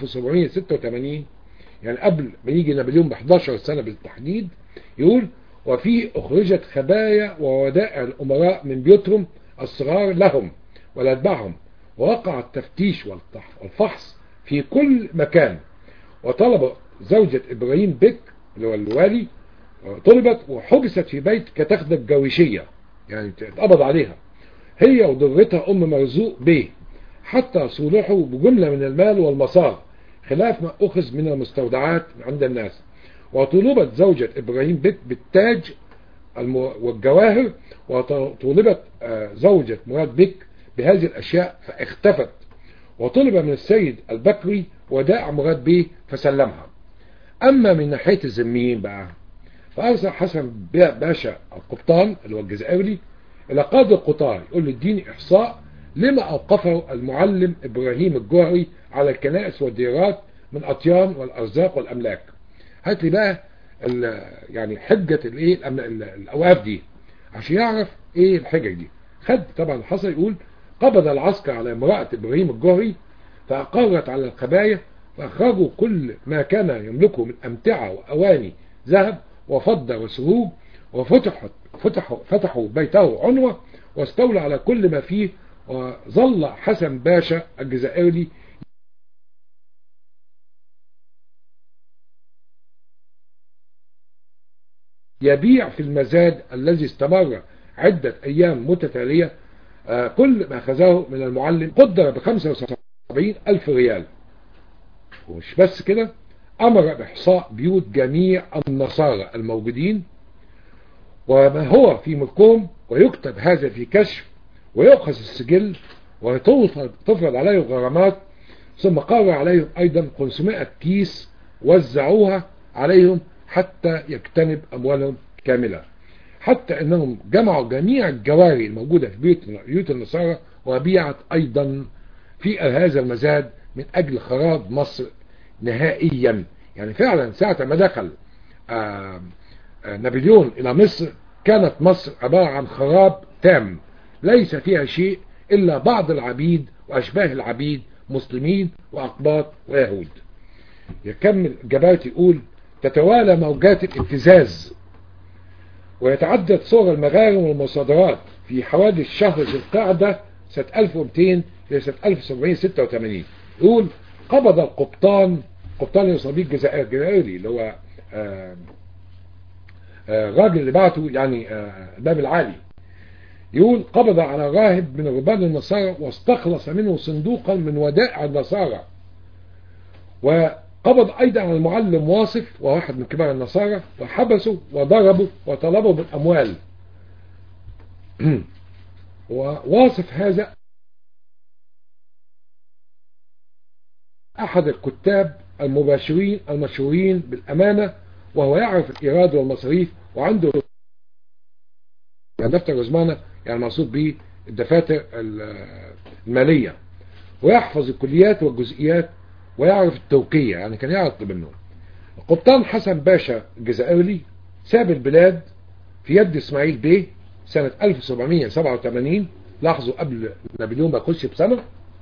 [SPEAKER 1] 1786 يعني قبل ما يجي نابليون ب 11 سنة بالتحديد يقول وفي اخرجت خبايا وودائع الامراء من بيوتهم الصغار لهم ولاتباعهم ووقع التفتيش والفحص في كل مكان وطلب زوجة ابراهيم بك اللي هو الوالي طلبت وحبست في بيت كتخدم جويشية يعني اتقبض عليها هي وضرتها ام مرزوق بيه حتى صلحوا بجملة من المال والمصار خلاف ما اخذ من المستودعات عند الناس وطلبت زوجة ابراهيم بك بالتاج والجواهر وطلبت زوجة مراد بك بهذه الاشياء فاختفت وطلب من السيد البكري وداع مراد بيه فسلمها اما من ناحية الذميين بقى فارسل حسن باشا القبطان اللي هو الجزائري الى قاضي القطار يقول له اديني احصاء لما اوقفه المعلم ابراهيم الجوهري على الكنائس والديارات من اطيان والارزاق والاملاك هات لي بقى يعني حجة الايه الاوقاف دي عشان يعرف ايه الحجج دي خد طبعا حصل يقول قبض العسكر على امرأة ابراهيم الجوهري فاقرت على الخبايا فاخرجوا كل ما كان يملكه من امتعة واواني ذهب وفضة وسروج وفتحت فتحوا فتحوا بيته عنوة واستولى على كل ما فيه وظل حسن باشا الجزائري يبيع في المزاد الذي استمر عدة أيام متتالية كل ما أخذه من المعلم قدر ب 75 ألف ريال ومش بس كده أمر بإحصاء بيوت جميع النصارى الموجودين وما هو في ملكهم ويكتب هذا في كشف ويؤخذ السجل وتفرض عليهم غرامات ثم قرر عليهم أيضا 500 كيس وزعوها عليهم حتى يجتنب أموالهم كاملة حتى أنهم جمعوا جميع الجواري الموجودة في بيوت, بيوت النصارى وبيعت أيضا في هذا المزاد من أجل خراب مصر نهائيا يعني فعلا ساعة ما دخل آآ آآ نابليون إلى مصر كانت مصر عبارة عن خراب تام ليس فيها شيء إلا بعض العبيد وأشباه العبيد مسلمين وأقباط ويهود يكمل جبات يقول تتوالى موجات الابتزاز ويتعدد صور المغارم والمصادرات في حوادث شهر ذي القعدة سنة 1200 إلى سنة 1786 يقول قبض القبطان قبطان يصابيه الجزائري اللي هو آآ آآ راجل اللي بعته يعني باب العالي يقول قبض على راهب من رهبان النصارى واستخلص منه صندوقا من ودائع النصارى وقبض ايضا على المعلم واصف وواحد من كبار النصارى وحبسه وضربه وطلبه بالاموال وواصف هذا احد الكتاب المباشرين المشهورين بالامانه وهو يعرف الايراد والمصاريف وعنده يعني دفتر رزمانة يعني مقصود به الدفاتر المالية ويحفظ الكليات والجزئيات ويعرف التوقية يعني كان يعرف منه القبطان حسن باشا الجزائري ساب البلاد في يد اسماعيل بيه سنة 1787 لاحظوا قبل نابليون ما يخش بسنة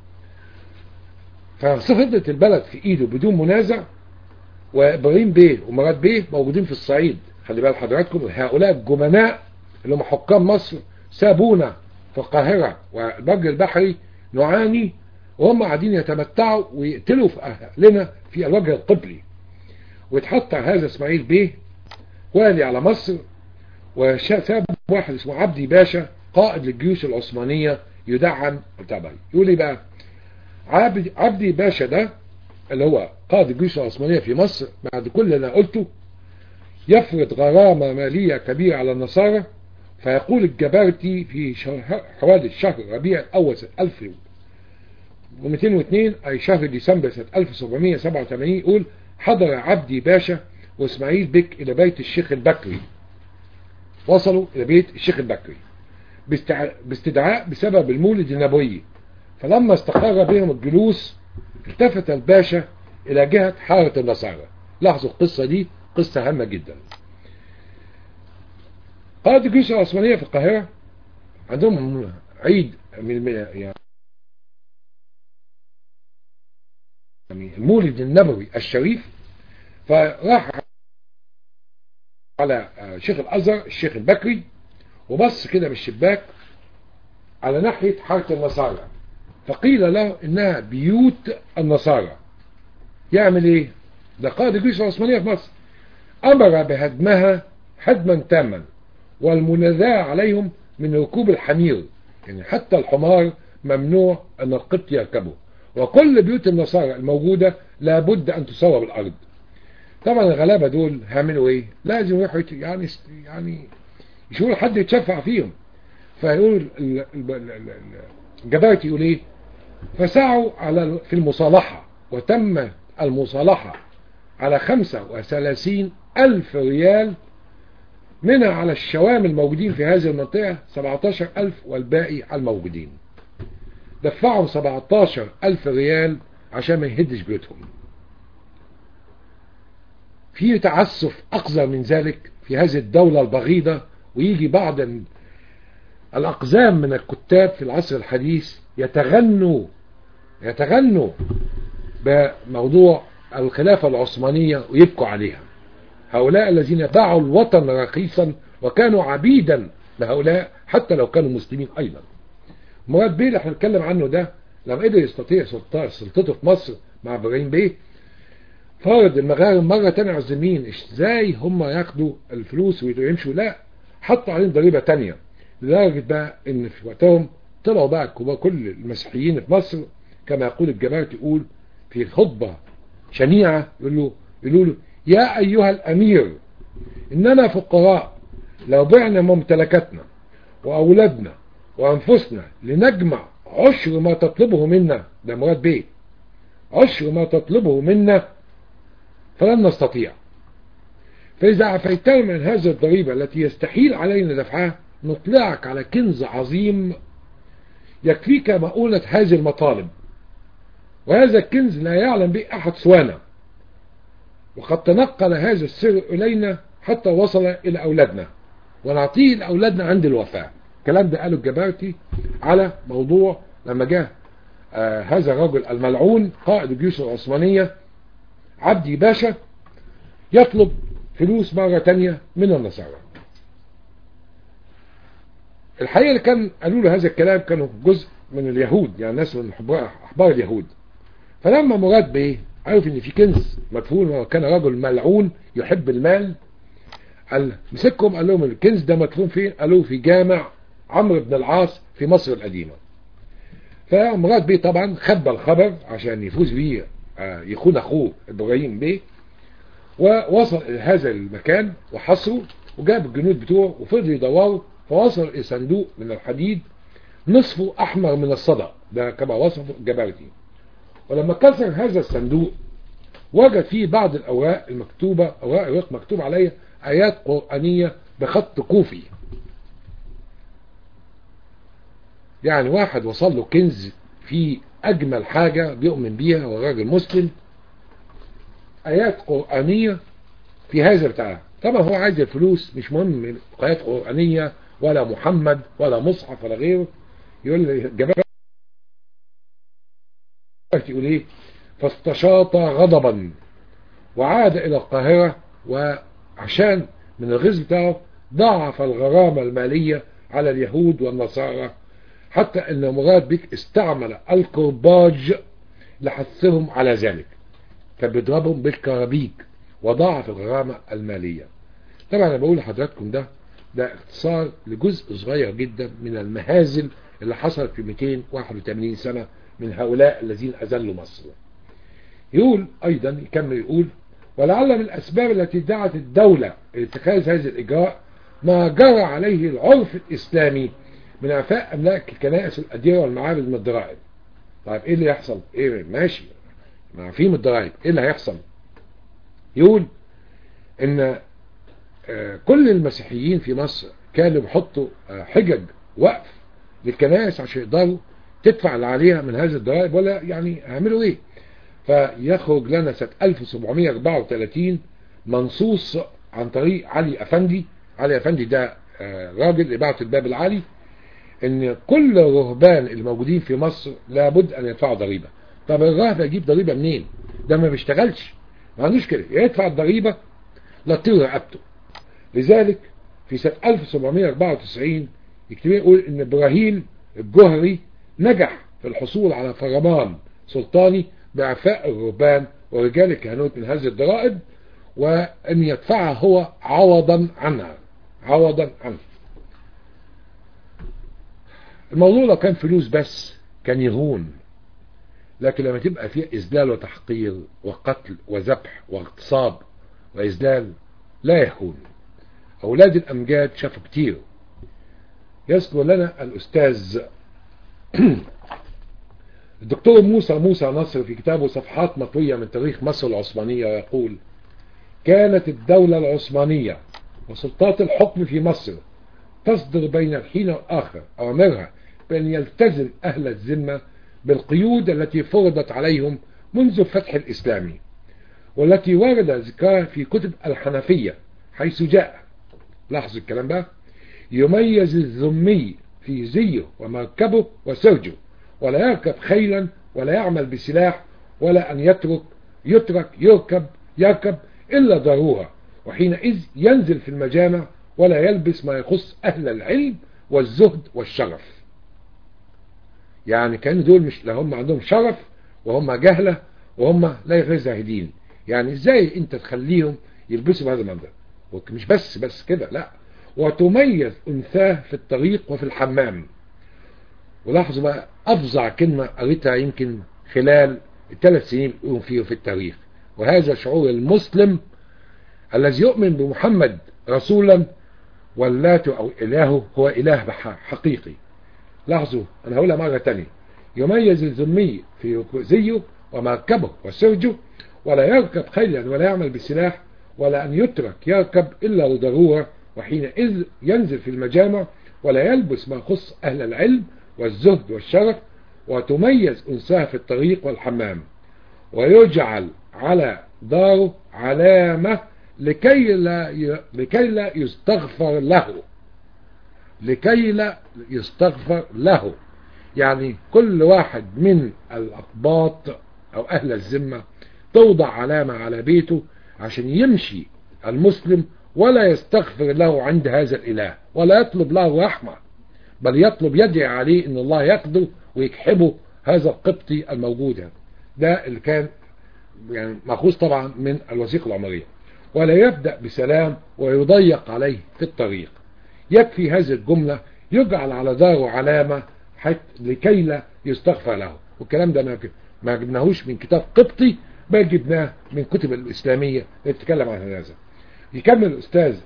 [SPEAKER 1] ففضلت البلد في ايده بدون منازع وابراهيم بيه ومراد بيه موجودين في الصعيد خلي بال حضراتكم هؤلاء الجمناء اللي هم حكام مصر سابونا في القاهرة والبر البحري نعاني وهم قاعدين يتمتعوا ويقتلوا في أهلنا في الوجه القبلي واتحط هذا اسماعيل بيه والي على مصر وساب واحد اسمه عبدي باشا قائد للجيوش العثمانية يدعم التابعي يقول لي بقى عبدي, عبدي باشا ده اللي هو قائد الجيوش العثمانية في مصر بعد كل اللي قلته يفرض غرامة مالية كبيرة على النصارى فيقول الجبارتي في حوالي الشهر ربيع الأول سنة 1202 أي شهر ديسمبر سنة 1787 يقول حضر عبدي باشا واسماعيل بك إلى بيت الشيخ البكري وصلوا إلى بيت الشيخ البكري باستدعاء بسبب المولد النبوي فلما استقر بهم الجلوس التفت الباشا إلى جهة حارة النصارى لاحظوا القصة دي قصة هامة جدا قائد الجيوش العثمانية في القاهرة عندهم عيد من يعني المولد النبوي الشريف فراح على شيخ الأزهر الشيخ البكري وبص كده من الشباك على ناحية حارة النصارى فقيل له انها بيوت النصارى يعمل ايه ده قائد الجيش العثمانية في مصر امر بهدمها هدما تاما والمنازاة عليهم من ركوب الحمير يعني حتى الحمار ممنوع ان القبط يركبه وكل بيوت النصارى الموجودة لابد ان تسوى بالارض طبعا الغلابة دول هيعملوا ايه لازم يروحوا يعني يعني يشوفوا حد يتشفع فيهم فيقول الجبارتي يقول ايه فسعوا على في المصالحة وتم المصالحة على خمسة وثلاثين ألف ريال منها على الشوام الموجودين في هذه المنطقة 17 ألف والباقي على الموجودين دفعوا 17 ألف ريال عشان ما يهدش بيوتهم في تعسف أقذر من ذلك في هذه الدولة البغيضة ويجي بعض الأقزام من الكتاب في العصر الحديث يتغنوا يتغنوا بموضوع الخلافة العثمانية ويبكوا عليها هؤلاء الذين باعوا الوطن رخيصا وكانوا عبيدا لهؤلاء حتى لو كانوا مسلمين أيضا مراد بيه اللي احنا بنتكلم عنه ده لما قدر يستطيع سلطته في مصر مع ابراهيم بيه فرض المغارب مرة تانية على الزمين ازاي هم ياخدوا الفلوس ويمشوا لا حطوا عليهم ضريبة تانية لدرجة بقى ان في وقتهم طلعوا بقى كل المسيحيين في مصر كما يقول الجماعة يقول في خطبة شنيعة يقولوا يقولوا له يا أيها الأمير إننا فقراء لو بعنا ممتلكاتنا وأولادنا وأنفسنا لنجمع عشر ما تطلبه منا ده مراد بيه عشر ما تطلبه منا فلن نستطيع فإذا عفيتنا من هذه الضريبة التي يستحيل علينا دفعها نطلعك على كنز عظيم يكفيك مؤونة هذه المطالب وهذا الكنز لا يعلم به أحد سوانا وقد تنقل هذا السر إلينا حتى وصل إلى أولادنا ونعطيه لأولادنا عند الوفاة الكلام ده قاله الجبارتي على موضوع لما جاء آه هذا الرجل الملعون قائد الجيوش العثمانية عبدي باشا يطلب فلوس مرة تانية من النصارى الحقيقة اللي كان قالوا له هذا الكلام كانوا جزء من اليهود يعني ناس من أحبار اليهود فلما مراد بيه عرف ان في كنز مدفون وكان رجل ملعون يحب المال قال مسكهم قال لهم الكنز ده مدفون فين قالوا في جامع عمرو بن العاص في مصر القديمة فمراد بيه طبعا خبى الخبر عشان يفوز بيه يخون اخوه ابراهيم بيه ووصل الى هذا المكان وحصره وجاب الجنود بتوعه وفضل يدوروا فوصل الى صندوق من الحديد نصفه احمر من الصدى ده كما وصفه الجبارتي ولما كسر هذا الصندوق وجد فيه بعض الاوراق المكتوبة اوراق مكتوب عليها ايات قرآنية بخط كوفي يعني واحد وصل له كنز في اجمل حاجة بيؤمن بيها والراجل مسلم ايات قرآنية في هذا بتاعها طبعا هو عايز الفلوس مش مهم آيات قرآنية ولا محمد ولا مصحف ولا غيره يقول لي جماعة يقول ايه فاستشاط غضبا وعاد الى القاهرة وعشان من الغز بتاعه ضاعف الغرامة المالية على اليهود والنصارى حتى ان مراد بك استعمل الكرباج لحثهم على ذلك فبيضربهم بالكرابيك وضاعف الغرامة المالية طبعا انا بقول لحضراتكم ده ده اختصار لجزء صغير جدا من المهازل اللي حصلت في 281 سنة من هؤلاء الذين أذلوا مصر يقول أيضا يكمل يقول ولعل من الأسباب التي دعت الدولة لاتخاذ هذا الإجراء ما جرى عليه العرف الإسلامي من إعفاء أملاك الكنائس الأديرة والمعابد من الضرائب طيب إيه اللي يحصل؟ إيه ماشي ما في من الضرائب إيه اللي هيحصل؟ يقول إن كل المسيحيين في مصر كانوا بيحطوا حجج وقف للكنائس عشان يقدروا تدفع اللي عليها من هذه الضرائب ولا يعني هيعملوا ايه فيخرج لنا سنة 1734 منصوص عن طريق علي افندي علي افندي ده راجل اللي بعت الباب العالي ان كل الرهبان الموجودين في مصر لابد ان يدفعوا ضريبة طب الراهب يجيب ضريبة منين ده ما بيشتغلش ما عندوش كده يدفع الضريبة لا تطير رقبته لذلك في سنة 1794 يكتب يقول ان ابراهيم الجهري نجح في الحصول على فرمان سلطاني بإعفاء الرهبان ورجال الكهنوت من هذه الضرائب وأن يدفعها هو عوضا عنها عوضا عنها الموضوع لو كان فلوس بس كان يهون لكن لما تبقى فيه إذلال وتحقير وقتل وذبح واغتصاب وإذلال لا يهون أولاد الأمجاد شافوا كتير يذكر لنا الأستاذ الدكتور موسى موسى نصر في كتابه صفحات مطوية من تاريخ مصر العثمانية يقول كانت الدولة العثمانية وسلطات الحكم في مصر تصدر بين الحين والآخر أوامرها بأن يلتزم أهل الذمة بالقيود التي فرضت عليهم منذ الفتح الإسلامي والتي ورد ذكرها في كتب الحنفية حيث جاء لاحظوا الكلام بقى يميز الذمي في زيه ومركبه وسرجه ولا يركب خيلا ولا يعمل بسلاح ولا أن يترك يترك يركب يركب إلا ضرورة وحينئذ ينزل في المجامع ولا يلبس ما يخص أهل العلم والزهد والشرف يعني كان دول مش لا هم عندهم شرف وهم جهلة وهم لا غير زاهدين يعني ازاي انت تخليهم يلبسوا بهذا المنظر مش بس بس كده لا وتميز أنثاه في الطريق وفي الحمام ولاحظوا بقى أفظع كلمة قريتها يمكن خلال الثلاث سنين اللي فيه في التاريخ وهذا شعور المسلم الذي يؤمن بمحمد رسولا ولاته أو إلهه هو إله حقيقي لاحظوا أنا هقولها مرة تانية يميز الذمي في زيه ومركبه وسرجه ولا يركب خيلا ولا يعمل بسلاح ولا أن يترك يركب إلا لضرورة وحينئذ ينزل في المجامع ولا يلبس ما يخص أهل العلم والزهد والشرف وتميز أنساها في الطريق والحمام ويجعل على داره علامة لكي لا ي... لكي لا يستغفر له لكي لا يستغفر له يعني كل واحد من الأقباط أو أهل الذمة توضع علامة على بيته عشان يمشي المسلم ولا يستغفر له عند هذا الإله ولا يطلب له رحمة بل يطلب يدعي عليه ان الله يقدر ويكحبه هذا القبطي الموجود ده اللي كان يعني مأخوذ طبعا من الوثيقة العمرية ولا يبدأ بسلام ويضيق عليه في الطريق يكفي هذه الجملة يجعل على داره علامة حتى لكي لا يستغفر له والكلام ده ما ما جبناهوش من كتاب قبطي بل جبناه من كتب الإسلامية اللي بتتكلم عن هذا يكمل الأستاذ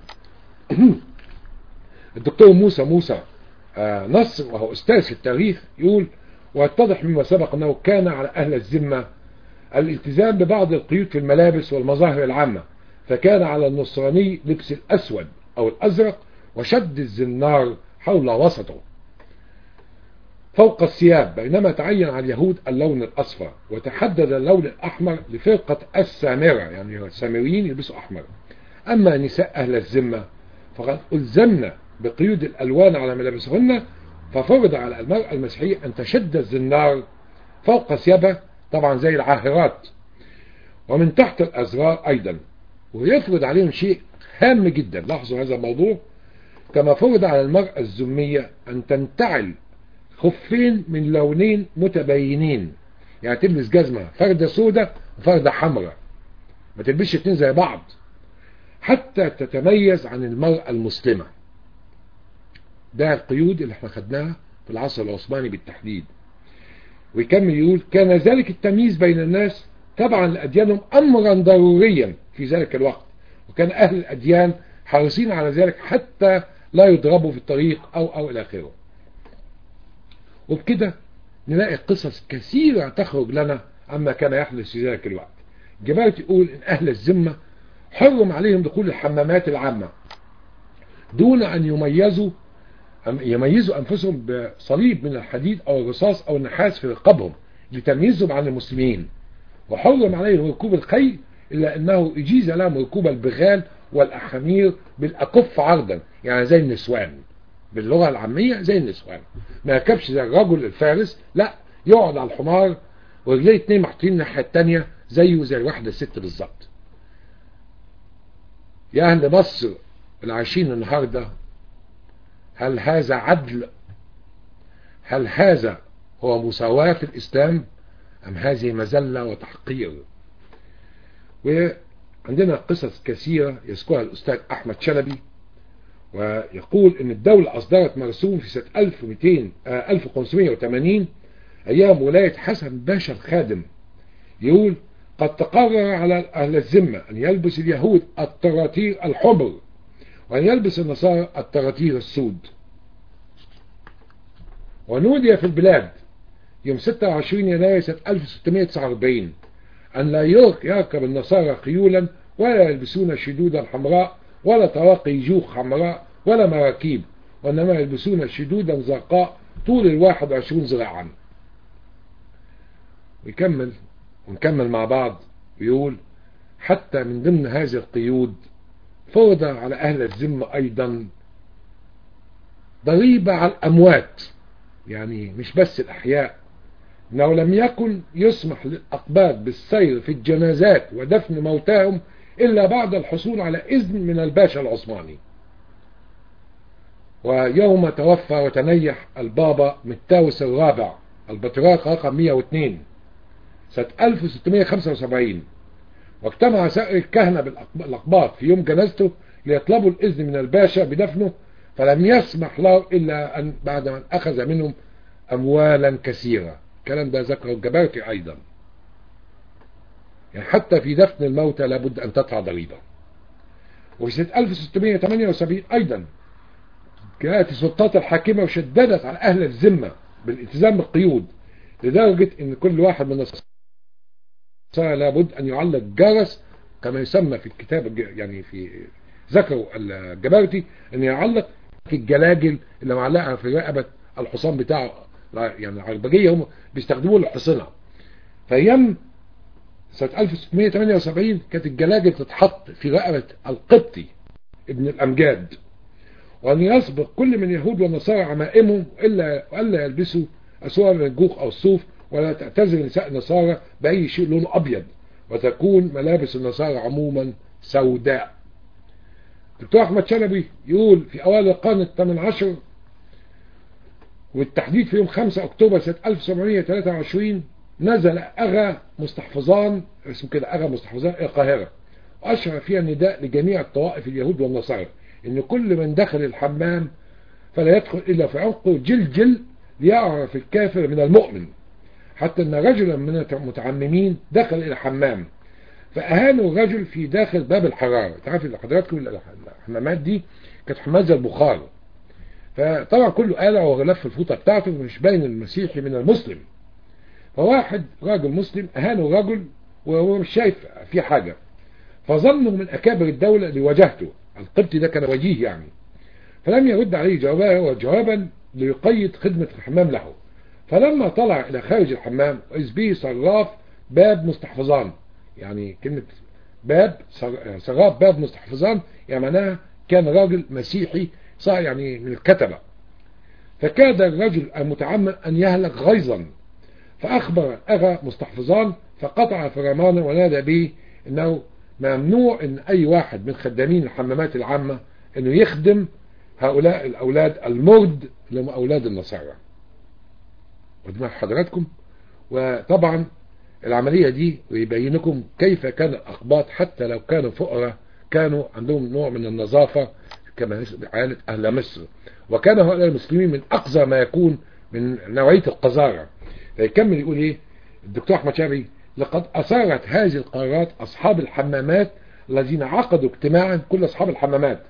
[SPEAKER 1] الدكتور موسى موسى آه نصر وهو أستاذ في التاريخ يقول ويتضح مما سبق أنه كان على أهل الذمة الالتزام ببعض القيود في الملابس والمظاهر العامة فكان على النصراني لبس الأسود أو الأزرق وشد الزنار حول وسطه فوق الثياب بينما تعين على اليهود اللون الأصفر وتحدد اللون الأحمر لفرقة السامرة يعني السامريين يلبسوا أحمر أما نساء أهل الذمة فقد ألزمنا بقيود الألوان على ملابسهن ففرض على المرأة المسيحية أن تشد الزنار فوق ثيابها طبعا زي العاهرات ومن تحت الأزرار أيضا ويفرض عليهم شيء هام جدا لاحظوا هذا الموضوع كما فرض على المرأة الزمية أن تنتعل خفين من لونين متباينين يعني تلبس جزمة فردة سودة وفردة حمراء ما تلبسش اتنين زي بعض حتى تتميز عن المرأة المسلمة ده القيود اللي احنا خدناها في العصر العثماني بالتحديد ويكمل يقول كان ذلك التمييز بين الناس تبعا لأديانهم أمرا ضروريا في ذلك الوقت وكان أهل الأديان حريصين على ذلك حتى لا يضربوا في الطريق أو أو إلى آخره وبكده نلاقي قصص كثيرة تخرج لنا عما كان يحدث في ذلك الوقت جماعة يقول إن أهل الذمة حرم عليهم دخول الحمامات العامة دون أن يميزوا يميزوا أنفسهم بصليب من الحديد أو الرصاص أو النحاس في رقابهم لتمييزهم عن المسلمين وحرم عليهم ركوب الخيل إلا أنه إجيز لهم ركوب البغال والأحامير بالأكف عرضا يعني زي النسوان باللغة العامية زي النسوان ما يركبش زي الرجل الفارس لا يقعد على الحمار ورجليه اتنين محطين الناحية التانية زيه زي الواحدة الست بالظبط يا أهل مصر العايشين النهاردة هل هذا عدل هل هذا هو مساواة في الإسلام أم هذه مزلة وتحقير وعندنا قصص كثيرة يذكرها الأستاذ أحمد شلبي ويقول ان الدولة اصدرت مرسوم في سنة 1200 آه 1580 ايام ولاية حسن باشا الخادم يقول قد تقرر على اهل الذمة ان يلبس اليهود الطراطير الحمر وان يلبس النصارى الطراطير السود ونودي في البلاد يوم 26 يناير سنة 1649 أن لا يركب النصارى خيولا ولا يلبسون شدودا حمراء ولا تواقي جوخ حمراء ولا مراكيب وإنما يلبسون شدودا زرقاء طول الواحد وعشرون ذراعا ويكمل ونكمل مع بعض ويقول حتى من ضمن هذه القيود فرض على أهل الذمة أيضا ضريبة على الأموات يعني مش بس الأحياء لو لم يكن يسمح للأقباط بالسير في الجنازات ودفن موتاهم إلا بعد الحصول على إذن من الباشا العثماني ويوم توفى وتنيح البابا متاوس الرابع البطريرك رقم 102 سنة 1675 واجتمع سائر الكهنة بالأقباط في يوم جنازته ليطلبوا الإذن من الباشا بدفنه فلم يسمح له إلا أن بعد من أخذ منهم أموالا كثيرة الكلام ده ذكره الجبارتي أيضا يعني حتى في دفن الموتى لابد أن تدفع ضريبة وفي سنة 1678 أيضا جاءت السلطات الحاكمة وشددت على أهل الذمة بالالتزام بالقيود لدرجة أن كل واحد من النصارى لابد أن يعلق جرس كما يسمى في الكتاب يعني في ذكروا الجبارتي أن يعلق في الجلاجل اللي معلقها في رقبة الحصان بتاعه يعني العربجية هم بيستخدموه للحصنة فأيام سنة 1678 كانت الجلاجل تتحط في رقبة القبطي ابن الأمجاد وأن يسبق كل من يهود والنصارى عمائمهم إلا ألا يلبسوا أسوار من الجوخ أو الصوف ولا تعتزل نساء النصارى بأي شيء لونه أبيض وتكون ملابس النصارى عموما سوداء دكتور أحمد شلبي يقول في أوائل القرن الثامن عشر والتحديد في يوم 5 أكتوبر سنة 1723 نزل أغا مستحفظان اسمه كده أغا مستحفظان إلى القاهرة وأشهر فيها النداء لجميع الطوائف اليهود والنصارى إن كل من دخل الحمام فلا يدخل إلا في عمقه جلجل ليعرف الكافر من المؤمن حتى أن رجلا من المتعممين دخل إلى الحمام فأهانوا الرجل في داخل باب الحرارة تعرف حضراتكم الحمامات دي كانت حمامات زي البخار فطبعا كله قالع وغلف الفوطة بتاعته مش باين المسيحي من المسلم فواحد راجل مسلم أهانه الرجل وهو مش شايف في حاجة فظنوا من أكابر الدولة اللي واجهته القبطي ده كان وجيه يعني فلم يرد عليه جوابا جوابا ليقيد خدمة الحمام له فلما طلع إلى خارج الحمام إذ به صراف باب مستحفظان يعني كلمة باب سراب باب مستحفظان يعني معناها كان راجل مسيحي صار يعني من الكتبة فكاد الرجل المتعمد أن يهلك غيظا فأخبر أغا مستحفظان فقطع فرمانه ونادى به أنه ممنوع أن أي واحد من خدامين الحمامات العامة أنه يخدم هؤلاء الأولاد المرد اللي هم أولاد النصارى قدام حضراتكم وطبعا العملية دي يبين لكم كيف كان الأقباط حتى لو كانوا فقراء كانوا عندهم نوع من النظافة كما حالة أهل مصر وكان هؤلاء المسلمين من أقصى ما يكون من نوعية القذارة فيكمل يقول إيه الدكتور أحمد شابي لقد أثارت هذه القرارات أصحاب الحمامات الذين عقدوا اجتماعا كل أصحاب الحمامات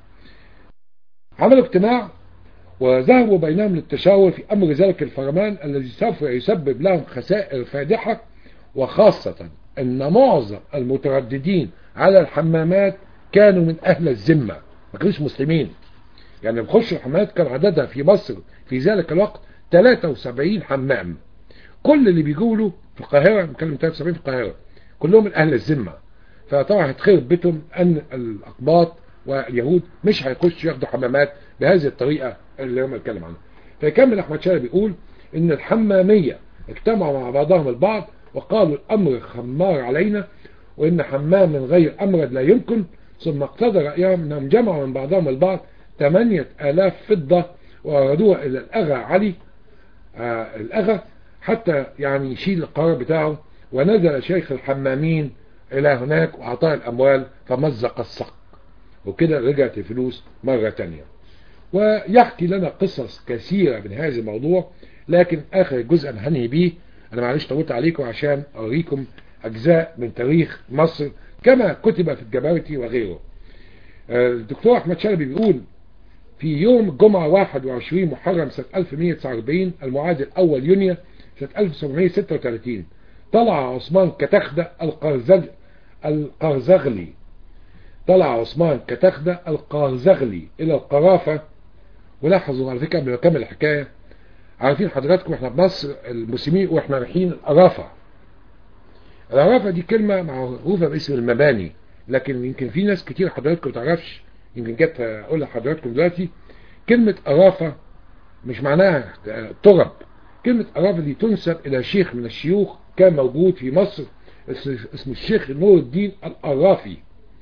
[SPEAKER 1] عملوا اجتماع وذهبوا بينهم للتشاور في أمر ذلك الفرمان الذي سوف يسبب لهم خسائر فادحة وخاصة أن معظم المترددين على الحمامات كانوا من أهل الذمة ما كانوش مسلمين يعني بخش الحمامات كان عددها في مصر في ذلك الوقت 73 حمام كل اللي بيقولوا في القاهرة بنتكلم 73 في القاهرة كلهم من أهل الذمة فطبعا هتخرب بيتهم أن الأقباط واليهود مش هيخشوا ياخدوا حمامات بهذه الطريقة اللي هم بيتكلم عنها فيكمل أحمد شارع بيقول إن الحمامية اجتمعوا مع بعضهم البعض وقالوا الأمر خمار علينا وإن حمام من غير أمرد لا يمكن ثم اقتضى رأيهم أنهم جمعوا من بعضهم البعض ثمانية آلاف فضة وأرادوها إلى الأغا علي آه الأغا حتى يعني يشيل القرار بتاعه ونزل شيخ الحمامين إلى هناك وأعطاه الأموال فمزق السق وكده رجعت الفلوس مرة تانية ويحكي لنا قصص كثيرة من هذا الموضوع لكن آخر جزء هنهي بيه أنا معلش طولت عليكم عشان أوريكم أجزاء من تاريخ مصر كما كتب في الجبارتي وغيره الدكتور أحمد شلبي بيقول في يوم الجمعة 21 محرم سنة 1149 المعادل أول يونيو سنة 1736 طلع عثمان كتخدة القرزغ القرزغلي طلع عثمان كتخدة القرزغلي إلى القرافة ولاحظوا على فكرة قبل ما أكمل الحكاية عارفين حضراتكم احنا بمصر المسلمين واحنا رايحين القرافة القرافة دي كلمة معروفة باسم المباني لكن يمكن في ناس كتير حضراتكم ما تعرفش يمكن جت اقول لحضراتكم دلوقتي كلمة قرافة مش معناها ترب كلمة قرافة دي تنسب الى شيخ من الشيوخ كان موجود في مصر اسمه الشيخ نور الدين القرافي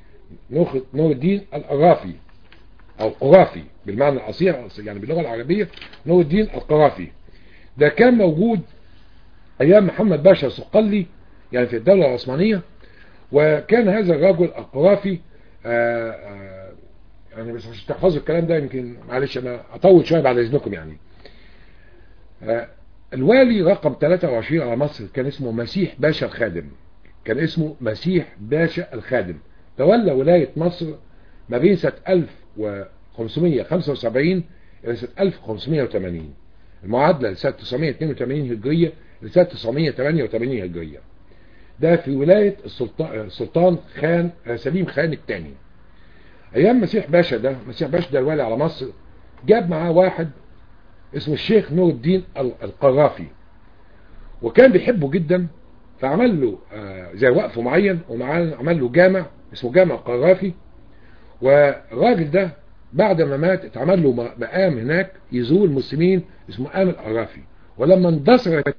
[SPEAKER 1] نور الدين القرافي او قرافي بالمعنى الاصيل يعني باللغة العربية نور الدين القرافي ده كان موجود ايام محمد باشا صقلي يعني في الدولة العثمانية وكان هذا الرجل القرافي آآ آآ يعني بس عشان تحفظوا الكلام ده يمكن معلش انا اطول شوية بعد اذنكم يعني الوالي رقم 23 على مصر كان اسمه مسيح باشا الخادم كان اسمه مسيح باشا الخادم تولى ولاية مصر ما بين سنة 1575 إلى سنة 1580 المعادلة لسنة 982 هجرية لسنة 988 هجرية ده في ولاية السلطان, السلطان خان سليم خان الثاني أيام مسيح باشا ده مسيح باشا ده الوالي على مصر جاب معاه واحد اسمه الشيخ نور الدين القرافي وكان بيحبه جدا فعمل له زي وقف معين وعمل له جامع اسمه جامع قرافي والراجل ده بعد ما مات اتعمل له مقام هناك يزور المسلمين اسمه مقام القرافي ولما اندثرت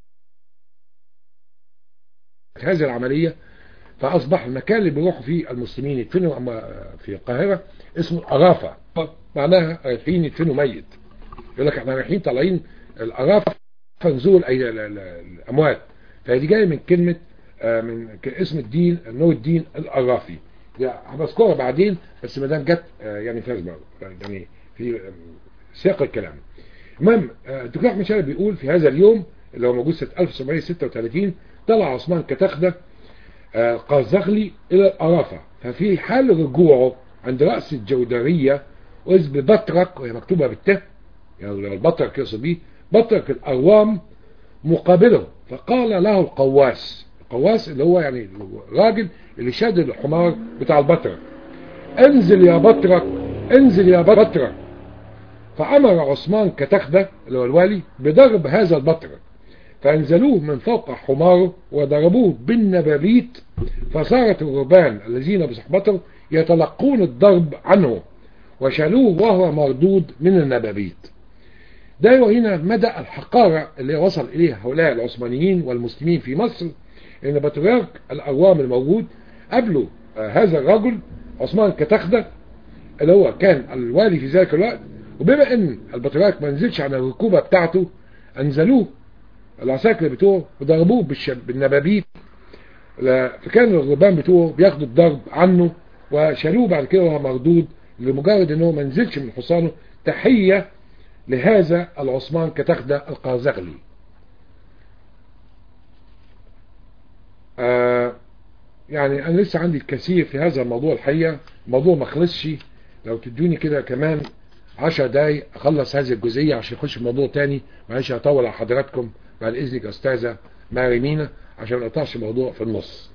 [SPEAKER 1] هذه العملية فأصبح المكان اللي بيروحوا فيه المسلمين يدفنوا في القاهرة اسمه القرافة معناها رايحين يدفنوا ميت يقول لك احنا رايحين طالعين القرافة نزول الأموات فهذه جاية من كلمة من اسم الدين نور الدين القرافي هبذكرها بعدين بس ما دام جت يعني في يعني في سياق الكلام المهم الدكتور احمد شارع بيقول في هذا اليوم اللي هو موجود سنه 1736 طلع عثمان كتخدة قرزغلي الى القرافه ففي حال رجوعه عند راس الجودريه واذ ببطرك وهي مكتوبه بالتاء يعني البطرك يقصد بيه بطرك الاروام مقابله فقال له القواس القواس اللي هو يعني الراجل اللي شاد الحمار بتاع البطرك انزل يا بطرك انزل يا بطرك فأمر عثمان كتخدة اللي هو الوالي بضرب هذا البطرك فأنزلوه من فوق حماره وضربوه بالنبابيت فصارت الرهبان الذين بصحبته يتلقون الضرب عنه وشالوه وهو مردود من النبابيت ده يورينا مدى الحقارة اللي وصل إليها هؤلاء العثمانيين والمسلمين في مصر إن بطريرك الأقوام الموجود قبلوا هذا الرجل عثمان كتخدة اللي هو كان الوالي في ذلك الوقت وبما ان البطريرك ما نزلش عن الركوبة بتاعته انزلوه العساكر بتوعه وضربوه بالنبابيت فكان الرهبان بتوعه بياخدوا الضرب عنه وشالوه بعد كده وهو مردود لمجرد انه ما نزلش من حصانه تحية لهذا العثمان كتخدة القازغلي آه يعني انا لسه عندي الكثير في هذا الموضوع الحقيقة الموضوع ما خلصش لو تدوني كده كمان عشر دقايق اخلص هذه الجزئية عشان اخش في موضوع تاني معلش هطول على حضراتكم بعد اذنك يا استاذة ماري مينا عشان ما اقطعش الموضوع في النص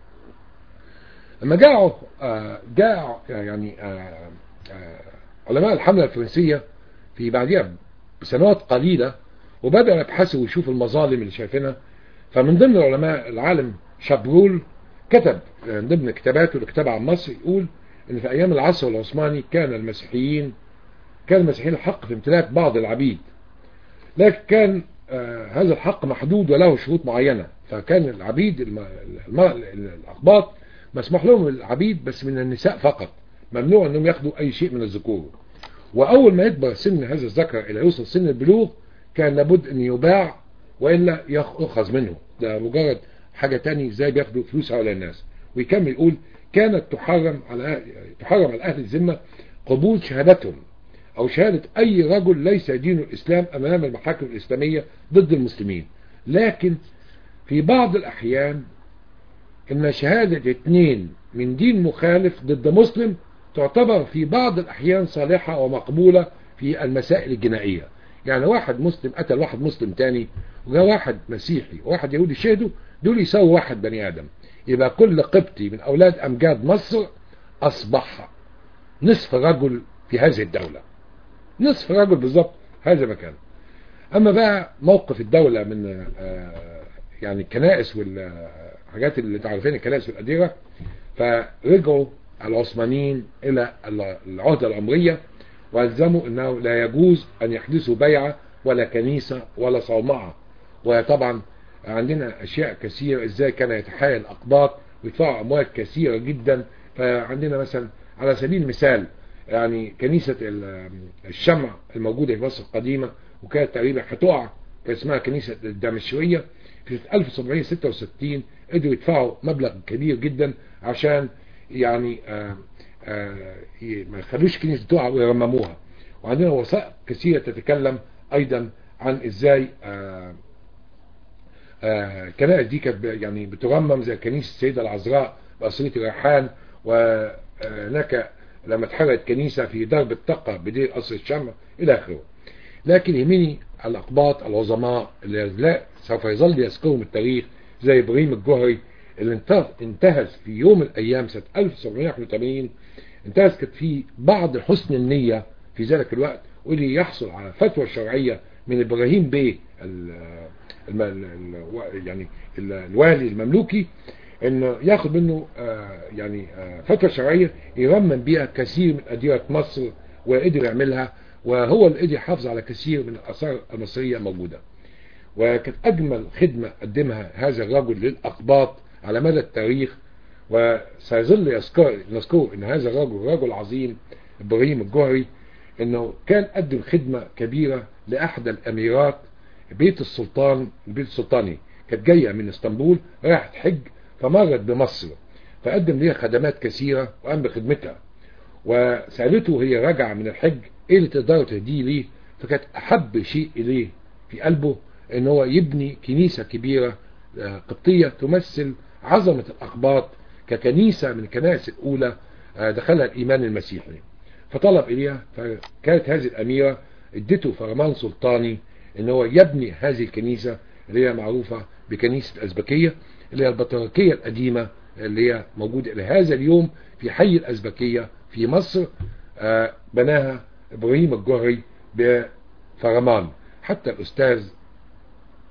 [SPEAKER 1] لما جاءوا آه جاء يعني آه آه علماء الحملة الفرنسية في بعدها بسنوات قليلة وبدأوا يبحثوا ويشوفوا المظالم اللي شايفينها فمن ضمن العلماء العالم شابرول كتب من ضمن كتاباته اللي كتبها عن مصر يقول ان في ايام العصر العثماني كان المسيحيين كان المسيحيين الحق في امتلاك بعض العبيد لكن كان آه هذا الحق محدود وله شروط معينة فكان العبيد الم... الم... الأقباط مسموح لهم العبيد بس من النساء فقط ممنوع انهم ياخدوا اي شيء من الذكور واول ما يكبر سن هذا الذكر الى يوصل سن البلوغ كان لابد ان يباع والا يؤخذ منه ده مجرد حاجة تاني ازاي بياخدوا فلوس هؤلاء الناس ويكمل يقول كانت تحرم على تحرم على اهل الذمه قبول شهادتهم او شهادة اي رجل ليس دين الاسلام امام المحاكم الاسلامية ضد المسلمين لكن في بعض الاحيان ان شهادة اثنين من دين مخالف ضد مسلم تعتبر في بعض الاحيان صالحة ومقبولة في المسائل الجنائية يعني واحد مسلم قتل واحد مسلم تاني وجاء واحد مسيحي وواحد يهودي شهدوا دول يساووا واحد بني ادم يبقى كل قبطي من اولاد امجاد مصر اصبح نصف رجل في هذه الدولة نصف رجل بالظبط هذا مكان اما بقى موقف الدولة من يعني الكنائس والحاجات اللي تعرفين الكنائس والأديرة فرجعوا العثمانيين الى العهدة العمرية والزموا انه لا يجوز ان يحدثوا بيعة ولا كنيسة ولا صومعة وطبعا عندنا اشياء كثيرة ازاي كان يتحايل الاقباط ويدفعوا اموال كثيرة جدا فعندنا مثلا على سبيل المثال يعني كنيسة الشمع الموجودة في مصر القديمة وكانت تقريبا هتقع كان اسمها كنيسة الدمشقية في 1766 قدروا يدفعوا مبلغ كبير جدا عشان يعني آآ آآ ما يخلوش كنيسة تقع ويرمموها وعندنا وثائق كثيرة تتكلم ايضا عن ازاي الكنائس دي كانت يعني بترمم زي كنيسة السيدة العذراء بأصلية الريحان وهناك لما اتحرقت كنيسة في درب التقى بدير قصر الشمع إلى آخره لكن يهمني الأقباط العظماء اللي لا سوف يظل يذكرهم التاريخ زي إبراهيم الجهري اللي انتهز في يوم من الأيام سنة 1781 انتهز كانت في بعض حسن النية في ذلك الوقت واللي يحصل على فتوى شرعية من إبراهيم بيه الم... يعني الوالي المملوكي انه ياخد منه آه يعني آه فتوى شرعية يرمم بيها كثير من أديرة مصر وقدر يعملها وهو اللي قدر يحافظ على كثير من الآثار المصرية موجودة وكانت أجمل خدمة قدمها هذا الرجل للأقباط على مدى التاريخ وسيظل يذكر نذكره ان هذا الرجل رجل عظيم ابراهيم الجهري انه كان قدم خدمة كبيرة لأحد الأميرات بيت السلطان البيت السلطاني كانت جاية من اسطنبول راحت حج فمرت بمصر فقدم ليها خدمات كثيرة وقام بخدمتها وسألته وهي راجعة من الحج ايه اللي تقدروا تهديه ليه فكانت احب شيء اليه في قلبه ان هو يبني كنيسة كبيرة قبطية تمثل عظمة الاقباط ككنيسة من الكنائس الاولى دخلها الايمان المسيحي فطلب اليها فكانت هذه الاميرة ادته فرمان سلطاني ان هو يبني هذه الكنيسة اللي هي معروفة بكنيسة الازبكية اللي هي البطريركية القديمة اللي هي موجودة الى هذا اليوم في حي الازبكية في مصر بناها ابراهيم الجهري بفرمان حتى الاستاذ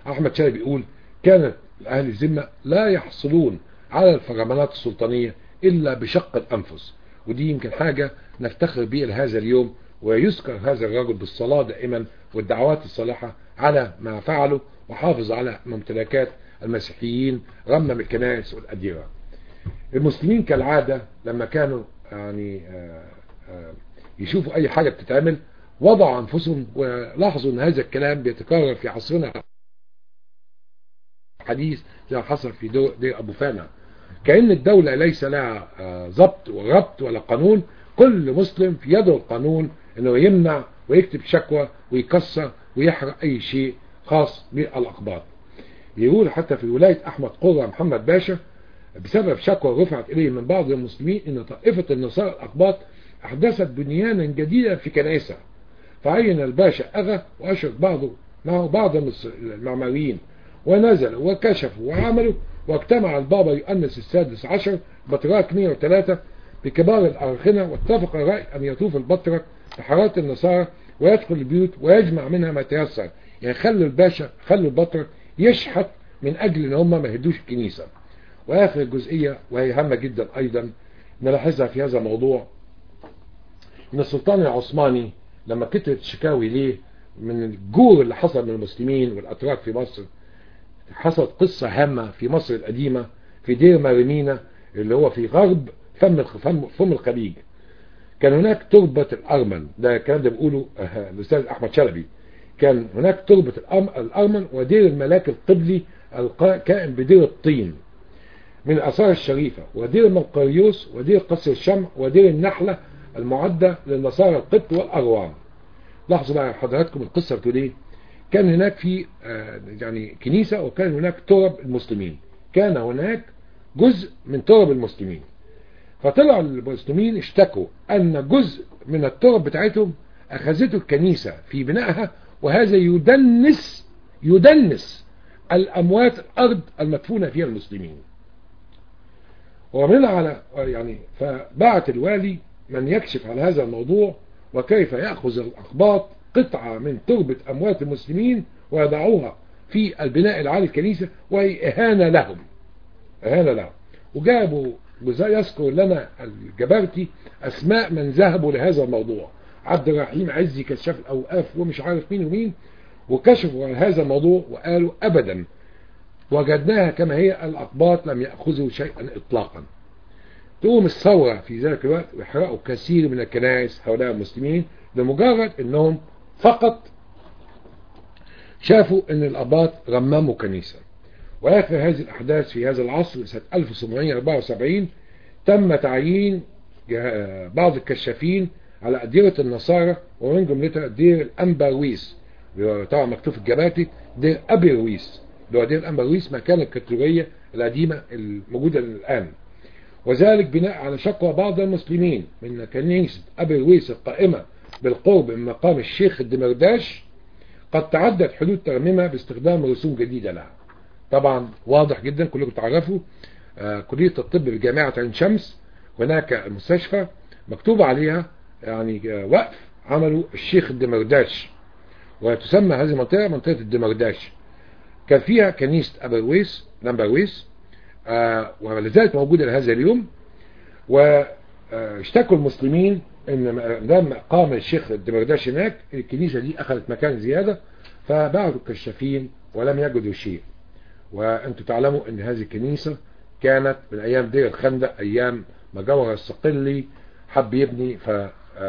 [SPEAKER 1] احمد شلبي بيقول كانت اهل الذمه لا يحصلون على الفرمانات السلطانيه الا بشق الانفس ودي يمكن حاجه نفتخر بيها لهذا اليوم ويذكر هذا الرجل بالصلاه دائما والدعوات الصالحه على ما فعله وحافظ على ممتلكات المسيحيين رمم الكنائس والاديره. المسلمين كالعاده لما كانوا يعني آآ آآ يشوفوا اي حاجه بتتعمل وضعوا انفسهم ولاحظوا ان هذا الكلام بيتكرر في عصرنا حديث زي ما حصل في دير ابو فانا كأن الدولة ليس لها ضبط وربط ولا قانون كل مسلم في يده القانون انه يمنع ويكتب شكوى ويكسر ويحرق اي شيء خاص بالاقباط يقول حتى في ولاية احمد قرة محمد باشا بسبب شكوى رفعت اليه من بعض المسلمين ان طائفة النصارى الاقباط احدثت بنيانا جديدا في كنائسها فعين الباشا اغا واشرك بعضه معه بعض المعماريين ونزلوا وكشفوا وعملوا واجتمع البابا يؤنس السادس عشر بطراك 103 بكبار الأرخنة واتفق الرأي أن يطوف البطرك بحارات النصارى ويدخل البيوت ويجمع منها ما تيسر يعني خلوا الباشا خلوا البطرك يشحت من أجل أن هم ما يهدوش الكنيسة وآخر جزئية وهي هامة جدا أيضا نلاحظها في هذا الموضوع أن السلطان العثماني لما كترت شكاوي ليه من الجور اللي حصل من المسلمين والأتراك في مصر حصلت قصة هامة في مصر القديمة في دير مارينينا اللي هو في غرب فم فم, فم الخليج كان هناك تربة الأرمن ده الكلام ده بيقوله الأستاذ أحمد شلبي كان هناك تربة الأرمن ودير الملاك القبلي الكائن بدير الطين من الآثار الشريفة ودير منقريوس ودير قصر الشمع ودير النحلة المعدة للنصارى القبط والأروان لاحظوا بقى حضراتكم القصة بتقول ايه كان هناك في يعني كنيسة وكان هناك ترب المسلمين كان هناك جزء من ترب المسلمين فطلع المسلمين اشتكوا أن جزء من الترب بتاعتهم أخذته الكنيسة في بنائها وهذا يدنس يدنس الأموات الأرض المدفونة فيها المسلمين ومن على يعني فبعت الوالي من يكشف على هذا الموضوع وكيف يأخذ الأخباط قطعة من تربة أموات المسلمين ويضعوها في البناء العالي الكنيسة وهي إهانة لهم إهانة لهم وجابوا يذكر لنا الجبرتي أسماء من ذهبوا لهذا الموضوع عبد الرحيم عزي كشاف الأوقاف ومش عارف مين ومين وكشفوا عن هذا الموضوع وقالوا أبدا وجدناها كما هي الأقباط لم يأخذوا شيئا إطلاقا تقوم الثورة في ذلك الوقت ويحرقوا كثير من الكنائس هؤلاء المسلمين لمجرد انهم فقط شافوا ان الاباط رمموا كنيسة واخر هذه الاحداث في هذا العصر سنة 1774 تم تعيين بعض الكشافين على أديرة النصارى ومن جملتها دير الأنبرويس طبعا مكتوب في الجباتي دير أبيرويس اللي هو دير الأنبرويس مكان الكاتولية القديمة الموجودة الآن وذلك بناء على شكوى بعض المسلمين من كنيسة أبيرويس القائمة بالقرب من مقام الشيخ الدمرداش قد تعدت حدود ترميمها باستخدام رسوم جديدة لها طبعا واضح جدا كلكم تعرفوا آه كلية الطب بجامعة عين شمس هناك المستشفى مكتوب عليها يعني آه وقف عملوا الشيخ الدمرداش وتسمى هذه المنطقة منطقة الدمرداش كان فيها كنيسة أبرويس لامبرويس آه ولذلك موجودة لهذا اليوم واشتكوا المسلمين ان لما قام الشيخ الدمرداش هناك الكنيسة دي اخذت مكان زيادة فبعثوا الكشافين ولم يجدوا شيء وانتم تعلموا ان هذه الكنيسة كانت من ايام دير الخندق ايام ما جوهر الصقلي حب يبني ف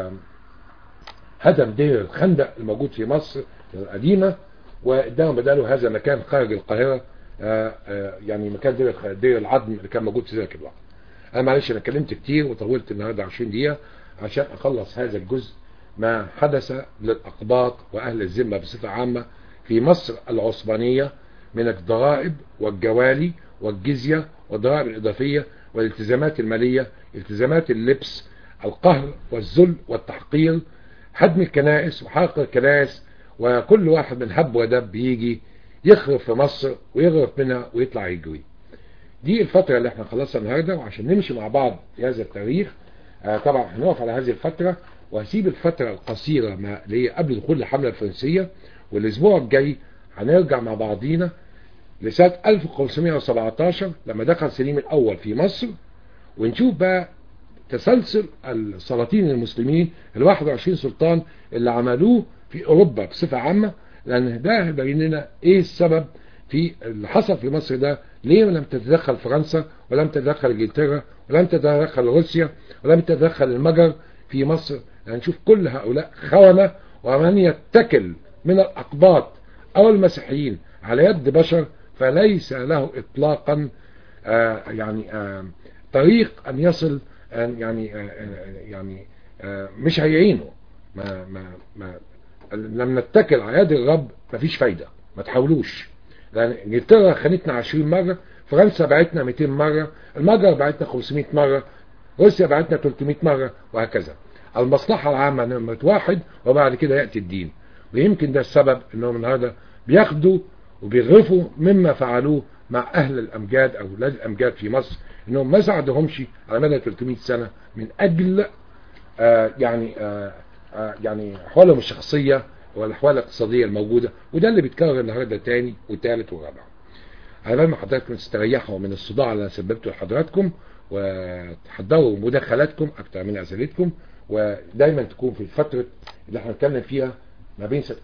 [SPEAKER 1] هدم دير الخندق الموجود في مصر القديمة واداهم بداله هذا مكان خارج القاهرة يعني مكان دير دير العظم اللي كان موجود في ذلك الوقت انا معلش انا اتكلمت كتير وطولت النهارده 20 دقيقة عشان اخلص هذا الجزء ما حدث للاقباط واهل الذمة بصفة عامة في مصر العثمانية من الضرائب والجوالي والجزية والضرائب الإضافية والالتزامات المالية التزامات اللبس القهر والذل والتحقير هدم الكنائس وحرق الكنائس وكل واحد من هب ودب يجي يخرف في مصر ويغرف منها ويطلع يجري دي الفترة اللي احنا خلصها النهاردة وعشان نمشي مع بعض في هذا التاريخ آه طبعا هنقف على هذه الفترة وهسيب الفترة القصيرة ما اللي هي قبل دخول الحملة الفرنسية والاسبوع الجاي هنرجع مع بعضينا لسنة 1517 لما دخل سليم الأول في مصر ونشوف بقى تسلسل السلاطين المسلمين ال 21 سلطان اللي عملوه في أوروبا بصفة عامة لأن ده هيبين لنا إيه السبب في اللي حصل في مصر ده ليه لم تتدخل فرنسا ولم تتدخل انجلترا ولم تتدخل روسيا ولم تتدخل المجر في مصر هنشوف يعني كل هؤلاء خونة ومن يتكل من الأقباط أو المسيحيين على يد بشر فليس له إطلاقا آه يعني آه طريق أن يصل أن يعني آه يعني مش هيعينه ما ما ما لم نتكل على يد الرب مفيش فايدة ما تحاولوش لأن انجلترا خانتنا 20 مرة فرنسا بعتنا 200 مرة المجر بعتنا 500 مرة روسيا بعتنا 300 مرة وهكذا المصلحة العامة نمرة واحد وبعد كده يأتي الدين ويمكن ده السبب انهم النهاردة بياخدوا وبيغرفوا مما فعلوه مع اهل الامجاد او اولاد الامجاد في مصر انهم ما ساعدهمش على مدى 300 سنة من اجل آه يعني آه آه يعني احوالهم الشخصية والاحوال الاقتصادية الموجودة وده اللي بيتكرر النهاردة تاني وثالث ورابع على بال ما حضراتكم تستريحوا من الصداع اللي انا سببته لحضراتكم وتحضروا مداخلاتكم اكتر من اسئلتكم ودايما تكون في الفترة اللي احنا نتكلم فيها ما بين سنة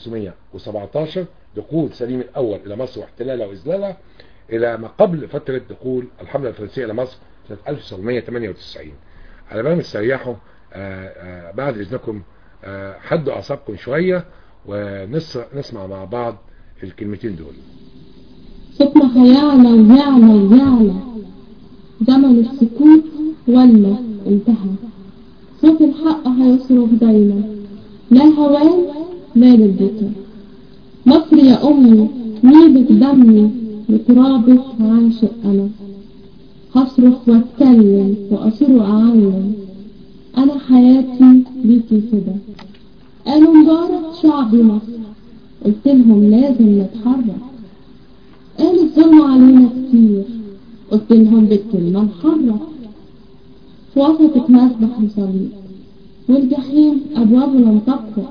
[SPEAKER 1] 1517 دخول سليم الأول إلى مصر واحتلالها وإذلالها إلى ما قبل فترة دخول الحملة الفرنسية إلى مصر سنة 1998 على بال ما تستريحوا بعد إذنكم حدوا أعصابكم شوية ونسمع مع بعض الكلمتين دول
[SPEAKER 2] صوتنا هيعلى ويعلى ويعلى زمن السكوت ولا انتهى صوت الحق هيصرخ دايما لا الهوان لا للبكا مصر يا أمي ميبك دمي لترابك عاشق أنا هصرخ واتكلم وأصير وأعلم أنا حياتي ليكي كده قالوا مبارك شعب مصر قلت لهم لازم نتحرك قال الظلم علينا كتير قلت لهم بالكلمة نحرك في وسطك مسبح مصلي والجحيم أبوابه لم تقرأ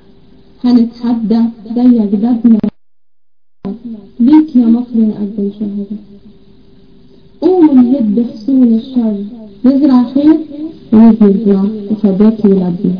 [SPEAKER 2] هنتحدى زي أجدادنا ليك يا مصر نقدم شهادة قوموا نهد حصون الشر نزرع خير ونبني زرع وثبات ولادنا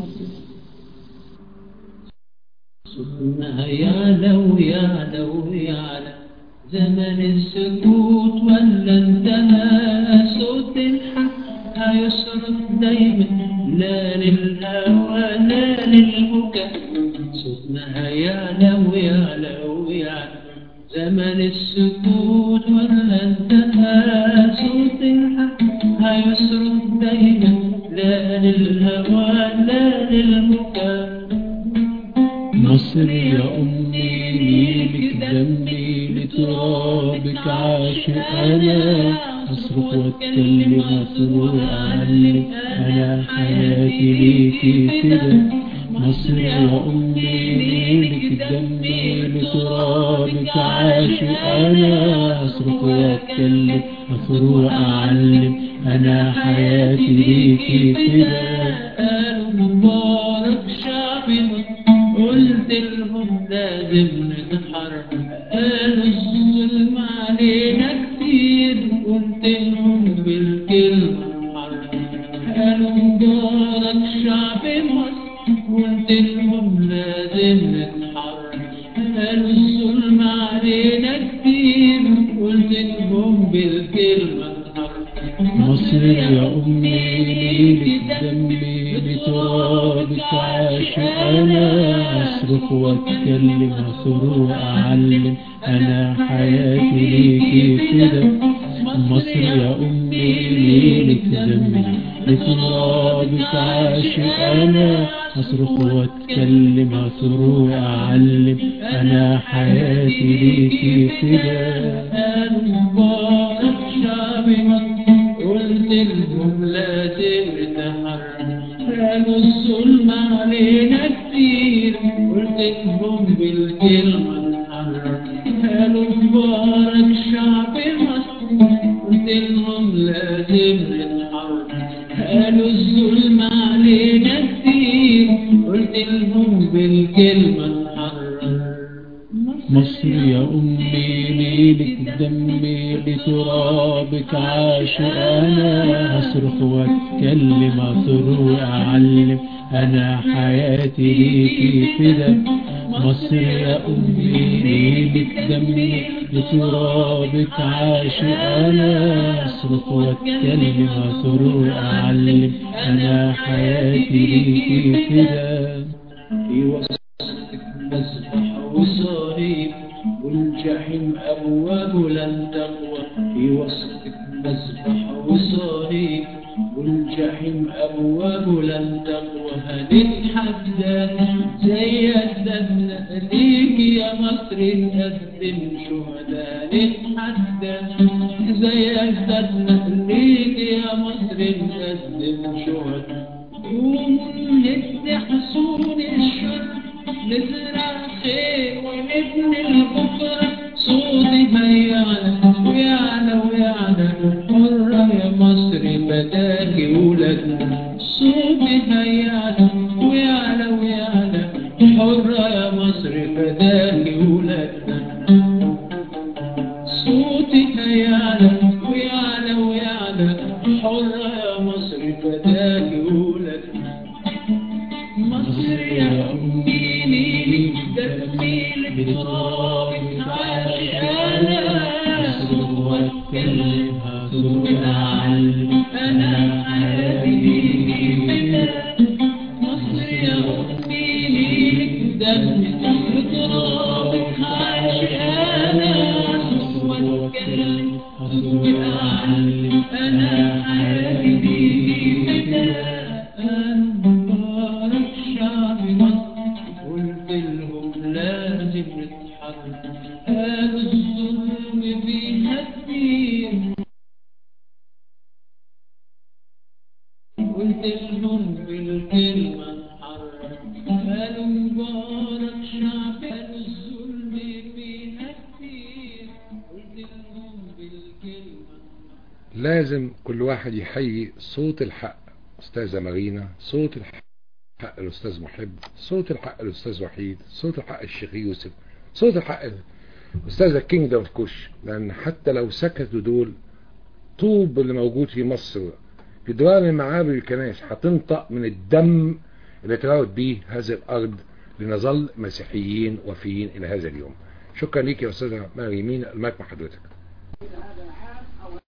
[SPEAKER 3] صوتنا يعلى ويعلى ويعلى زمن السكوت ولا انتهى صوت الحق هيصرف دايما لا للهوى لا للبكاء صوتنا هيعلى ويعلى ويعلى زمن السكوت ولا انتهى صوت الحق هيصرف دايما لا للهوى لا للبكاء
[SPEAKER 4] مصر يا أمي ليلك دمي لترابك عاشق أنا أصرخ واتكلم أصرخ أعلم أنا حياتي ليكي كده مصر يا أمي ليلك دمي لترابك عاشق أنا أصرخ واتكلم أصرخ أعلم أنا حياتي ليكي كده
[SPEAKER 3] قالوا مبارك شعب مصر قلت لهم لازم نتحرك قالوا الظلم علينا كتير قلت لهم بالكلمة نحرك قالوا مبارك شعب مصر قلت لهم لازم نتحرك قالوا الظلم علينا كتير قلت لهم بالكلمة نحرك
[SPEAKER 4] مصر يا أمي ليلك دمي لترابك عاشق أنا أصرخ واتكلم أصرخ أعلم أنا حياتي ليكي كده مصر يا أمي ليلك دمي لترابك عاشق أنا أصرخ واتكلم أصرخ أعلم أنا حياتي ليكي كده
[SPEAKER 3] قالوا مبارك شعب مصر قلت لهم لازم نتحرك قالوا الظلم علينا كتير قلت لهم بالكلمة نحرك قالوا مبارك شعب مصر قلت لهم لازم نتحرك قالوا الظلم علينا كتير قلت لهم بالكلمة نحرك
[SPEAKER 4] مصر يا أمي ليلك دمي لترابك عاش أنا هصرخ واتكلم أطروق أعلم أنا حياتي ليكي فدا مصر يا أمي ليلك دمي لترابك عاش أنا أصرخ واتكلم أطروق أعلم أنا حياتي ليكي فدا
[SPEAKER 3] في وسطك مسبح وصليب والجحيم أبواب لن تقوى في وسطك مسبح وصليب والجحيم أبواب لن تقوى هنتحدى زي الدم ليك يا مصر نقدم شهداء نتحدى زي الدم ليك يا مصر نقدم شهداء ونهد حصون الشر نزرع خير ونبني البكرة صوتي هيعلى ويعلى ويعلى حرة يا مصر بداكي ولادنا صوتي هيعلى ويعلى ويعلى حرة يا مصر بداكي ولادنا صوتي هيعلى ويعلى ويعلى حرة يا مصر فداك ولادنا مصر يا أمي ليلي دمي لترابك عاشقانا أصرخ واتكلم هصرخ أعلم أنا حياتي فدا مصر يا أمي ليلي دمي لترابك عاشقانا أصرخ واتكلم هصرخ أعلم أنا حياتي فدا أنا مبارك شعب مصر قلت لهم لازم نتحرك قالوا الظلم فيها كتير قلت لهم بالكلمة نحرك قالوا مبارك شعب قالوا الظلم فيها كتير قلت لهم بالكلمة
[SPEAKER 1] لازم كل واحد يحيي صوت الحق أستاذة مارينا صوت الحق الأستاذ محب صوت الحق الأستاذ وحيد صوت الحق الشيخ يوسف صوت الحق أستاذة كينجدم كوش لأن حتى لو سكتوا دول طوب اللي موجود في مصر في ديوان المعابد الكنائس هتنطق من الدم اللي تراوت بيه هذه الأرض لنظل مسيحيين وفيين إلى هذا اليوم شكرا ليك يا أستاذة ماري مين المايك مع حضرتك